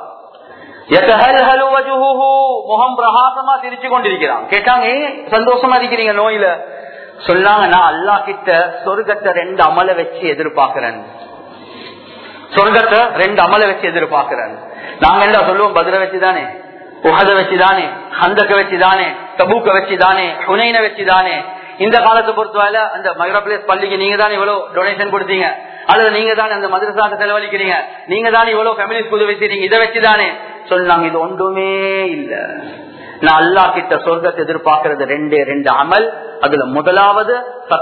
Speaker 1: முகம் பிரகாசமா சிரிச்சு கொண்டிருக்கிறான் கேட்டாங்க ஏன் சந்தோஷமா இருக்கிறீங்க நோயில சொன்னாங்க நான் அல்லா கிட்ட சொர்க்கத்தை ரெண்டு அமல வச்சு எதிர்பார்க்கிறேன் சொர்க்கத்தை ரெண்டு அமல வச்சு எதிர்பார்க்கிறேன் நாங்க என்ன சொல்லுவோம் பதில வச்சுதானே உகத வச்சுதானே ஹந்தக்க வச்சுதானே தபூக்க வச்சுதானே ஹுனைன வச்சுதானே இந்த காலத்தை பொறுத்தவரை அந்த மயூரா பிளேஸ் பள்ளிக்கு நீங்க தான் இவ்வளவு டொனேஷன் கொடுத்தீங்க அல்லது நீங்க தான் அந்த மதரசாக்கு செலவழிக்கிறீங்க நீங்க தான் இவ்வளவு ஃபேமிலி ஸ்கூல் வச்சிருக்கீங்க இதை வச்சுதானே சொன்னாங்க இது ஒன்றுமே இல்ல நான் அல்லா கிட்ட சொர்க்கத்தை எதிர்பார்க்கறது ரெண்டே ரெண்டு அமல் அதுல முதலாவது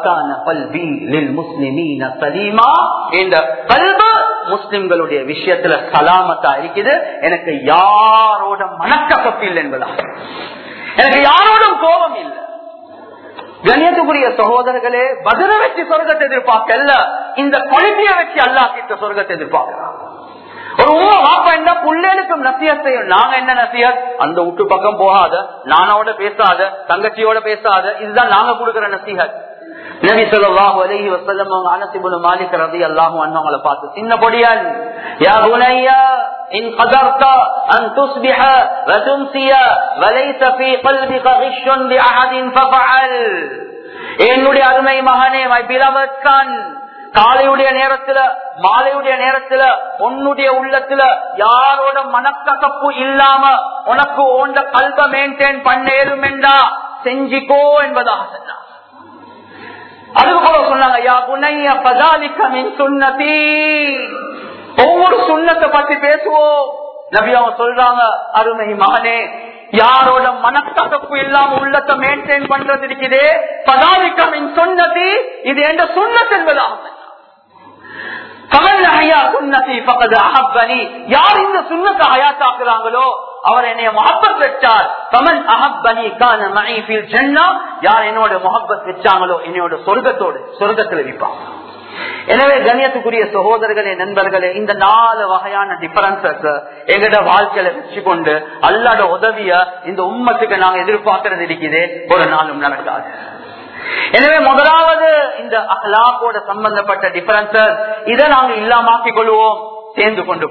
Speaker 1: முஸ்லிம்களுடைய விஷயத்துல சலாமத்தா இருக்குது எனக்கு யாரோட மனக்கசப்பு இல்லை என்பதா எனக்கு யாரோடும் கோபம் இல்லை கண்ணியத்துக்குரிய சகோதரர்களே பதில வச்சு சொர்க்கத்தை எதிர்பார்க்கல இந்த குழந்தைய வச்சு அல்லா கிட்ட சொர்க்கத்தை எதிர்பார்க்கிறான் ஒரு உமா வாப்பா என்ன புள்ளேனுக்கும் நசியத் செய்யும் நாங்க என்ன நசியத் அந்த வீட்டு பக்கம் போகாத நானோட பேசாத தங்கச்சியோட பேசாத இதுதான் நாங்க கொடுக்கிற நசிஹத் நபி சொல்லாஹு அலஹி வசல்லம் அவங்க அனசிபுல் மாலிக் ரதி அல்லாஹு அவங்கள பார்த்து சின்ன பொடியான் யா புனையா إن قدرت أن تصبح وتمسي وليس في قلبك غش لأحد ففعل என்னுடைய அருமை மகனே மை பிலவத் சன் காலையுடைய நேரத்துல மாலையுடைய நேரத்துல உன்னுடைய உள்ளத்துல யாரோட மனக்கசப்பு இல்லாம உனக்கு ஓண்ட கல்வ மெயின்டைன் பண்ணேரும் என்றா செஞ்சிக்கோ என்பதாக சொன்னார் அதுக்கு போல சொன்னாங்க யா புனைய பதாலிக்க மின் சுண்ணதி ஒவ்வொரு சுண்ணத்தை பத்தி பேசுவோம் நபி அவங்க சொல்றாங்க அருமை மகனே யாரோட மனக்கசப்பு இல்லாம உள்ளத்தை மெயின்டைன் பண்றது இருக்குதே பதாலிக்க மின் சுண்ணதி இது என்ற சுண்ணத் என்பதாகும் யார் இந்த சுண்ணத்தை ஹயாத்தாக்குறாங்களோ அவர் என்னைய முகப்பத் வச்சார் கமல் அஹப்பனி கான மனைஃபில் சென்னா யார் என்னோட முகப்பத் வச்சாங்களோ என்னோட சொர்க்கத்தோடு சொர்க்கத்தில் விற்பாங்க எனவே கணியத்துக்குரிய சகோதரர்களே நண்பர்களே இந்த நாலு வகையான டிஃபரன்சஸ் எங்கட வாழ்க்கையில வச்சு கொண்டு அல்லாட உதவிய இந்த உம்மத்துக்கு நாங்க எதிர்பார்க்கறது இருக்குது ஒரு நாளும் நடக்காது எனவே முதலாவது இந்த அஹ்லாக்கோட சம்பந்தப்பட்ட டிஃபரன்சஸ் இதை நாங்க இல்லாமாக்கிக் கொள்வோம் சேர்ந்து கொண்டு போவோம்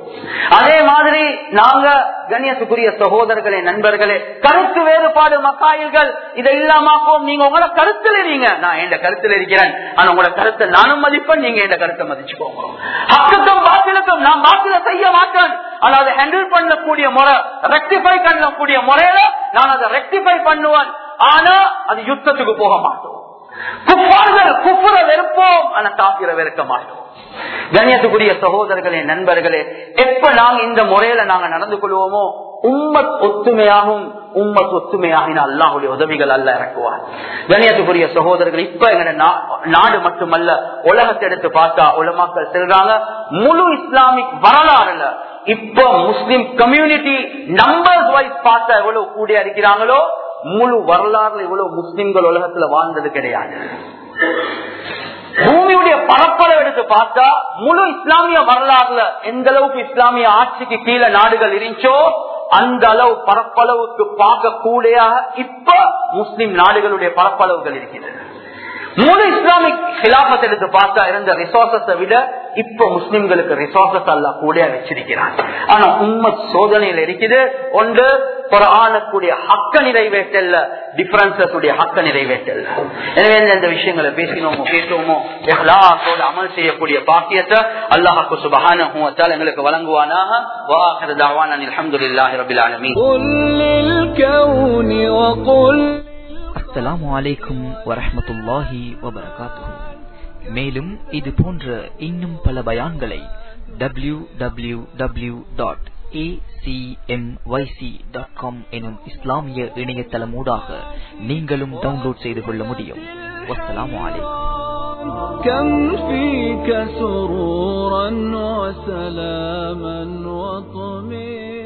Speaker 1: அதே மாதிரி நாங்க கண்ணியத்துக்குரிய சகோதரர்களே நண்பர்களே கருத்து வேறுபாடு மக்காயில்கள் இதை இல்லாமக்கும் நீங்க உங்களோட கருத்துல இருங்க நான் என் கருத்துல இருக்கிறேன் ஆனா உங்களோட கருத்தை நானும் மதிப்பேன் நீங்க என் கருத்தை மதிச்சுக்கோங்க ஹக்குக்கும் பாத்திலுக்கும் நான் பாத்தில செய்ய மாட்டேன் ஆனா அதை ஹேண்டில் பண்ணக்கூடிய முறை ரெக்டிஃபை பண்ணக்கூடிய முறையில நான் அதை ரெக்டிஃபை பண்ணுவேன் ஆனா அது யுத்தத்துக்கு போக மாட்டோம் குப்பார்கள் குப்புற வெறுப்போம் ஆனா காப்பிர வெறுக்க மாட்டோம் கண்ணியத்துக்குரிய சகோதரர்களே நண்பர்களே எப்ப நாங்க இந்த முறையில நாங்க நடந்து கொள்வோமோ உம்மத் ஒத்துமையாகும் உம்மத் ஒத்துமையாகின அல்லாஹுடைய உதவிகள் அல்ல இறக்குவார் கண்ணியத்துக்குரிய சகோதரர்கள் இப்ப எங்க நாடு மட்டுமல்ல உலகத்தை எடுத்து பார்த்தா உலமாக்கள் செல்றாங்க முழு இஸ்லாமிக் வரலாறுல இப்ப முஸ்லிம் கம்யூனிட்டி நம்பர்ஸ் வைஸ் பார்த்தா எவ்வளவு கூடிய இருக்கிறாங்களோ முழு வரலாறுல இவ்வளவு முஸ்லிம்கள் உலகத்துல வாழ்ந்தது கிடையாது பூமியுடைய பரப்பளவு எடுத்து பார்த்தா முழு இஸ்லாமிய வரலாறுல எந்த அளவுக்கு இஸ்லாமிய ஆட்சிக்கு கீழே நாடுகள் இருந்துச்சோ அந்த அளவு பரப்பளவுக்கு பார்க்கக்கூடிய இப்ப முஸ்லிம் நாடுகளுடைய பரப்பளவுகள் இருக்கிறது முழு இஸ்லாமிக் கிலாபத்தை எடுத்து பார்த்தா இருந்த ரிசோர்சஸை விட இப்ப முஸ்லிம்களுக்கு ரிசோர்சஸ் அல்ல கூட வச்சிருக்கிறான் ஆனா உண்மை சோதனையில் இருக்குது ஒன்று ஆனக்கூடிய ஹக்க நிறைவேற்றல்ல டிஃபரன்சஸ் உடைய ஹக்க நிறைவேற்றல்ல எனவே இந்த விஷயங்களை பேசினோமோ கேட்டோமோ எஹ்லாசோட அமல் செய்யக்கூடிய பாக்கியத்தை அல்லாஹாக்கு சுபஹான எங்களுக்கு வழங்குவானாக வாஹர் தாவான் அல்ஹம்துலில்லாஹி ரபில் ஆலமீன்
Speaker 2: அஸ்ஸலாமு அலைக்கும் வரஹமத்துல்லாஹி வபரகாத்துஹு மேலும் இது போன்ற இன்னும் பல பயான்களை W W W dot acmyc.com எனும் இஸ்லாமிய இணையதளமூடாக நீங்களும் டவுன்லோட் செய்து கொள்ள முடியும் வஸ்ஸலாமு அலைக்கும்
Speaker 3: كم فيك سرورا وسلاما وطمئنا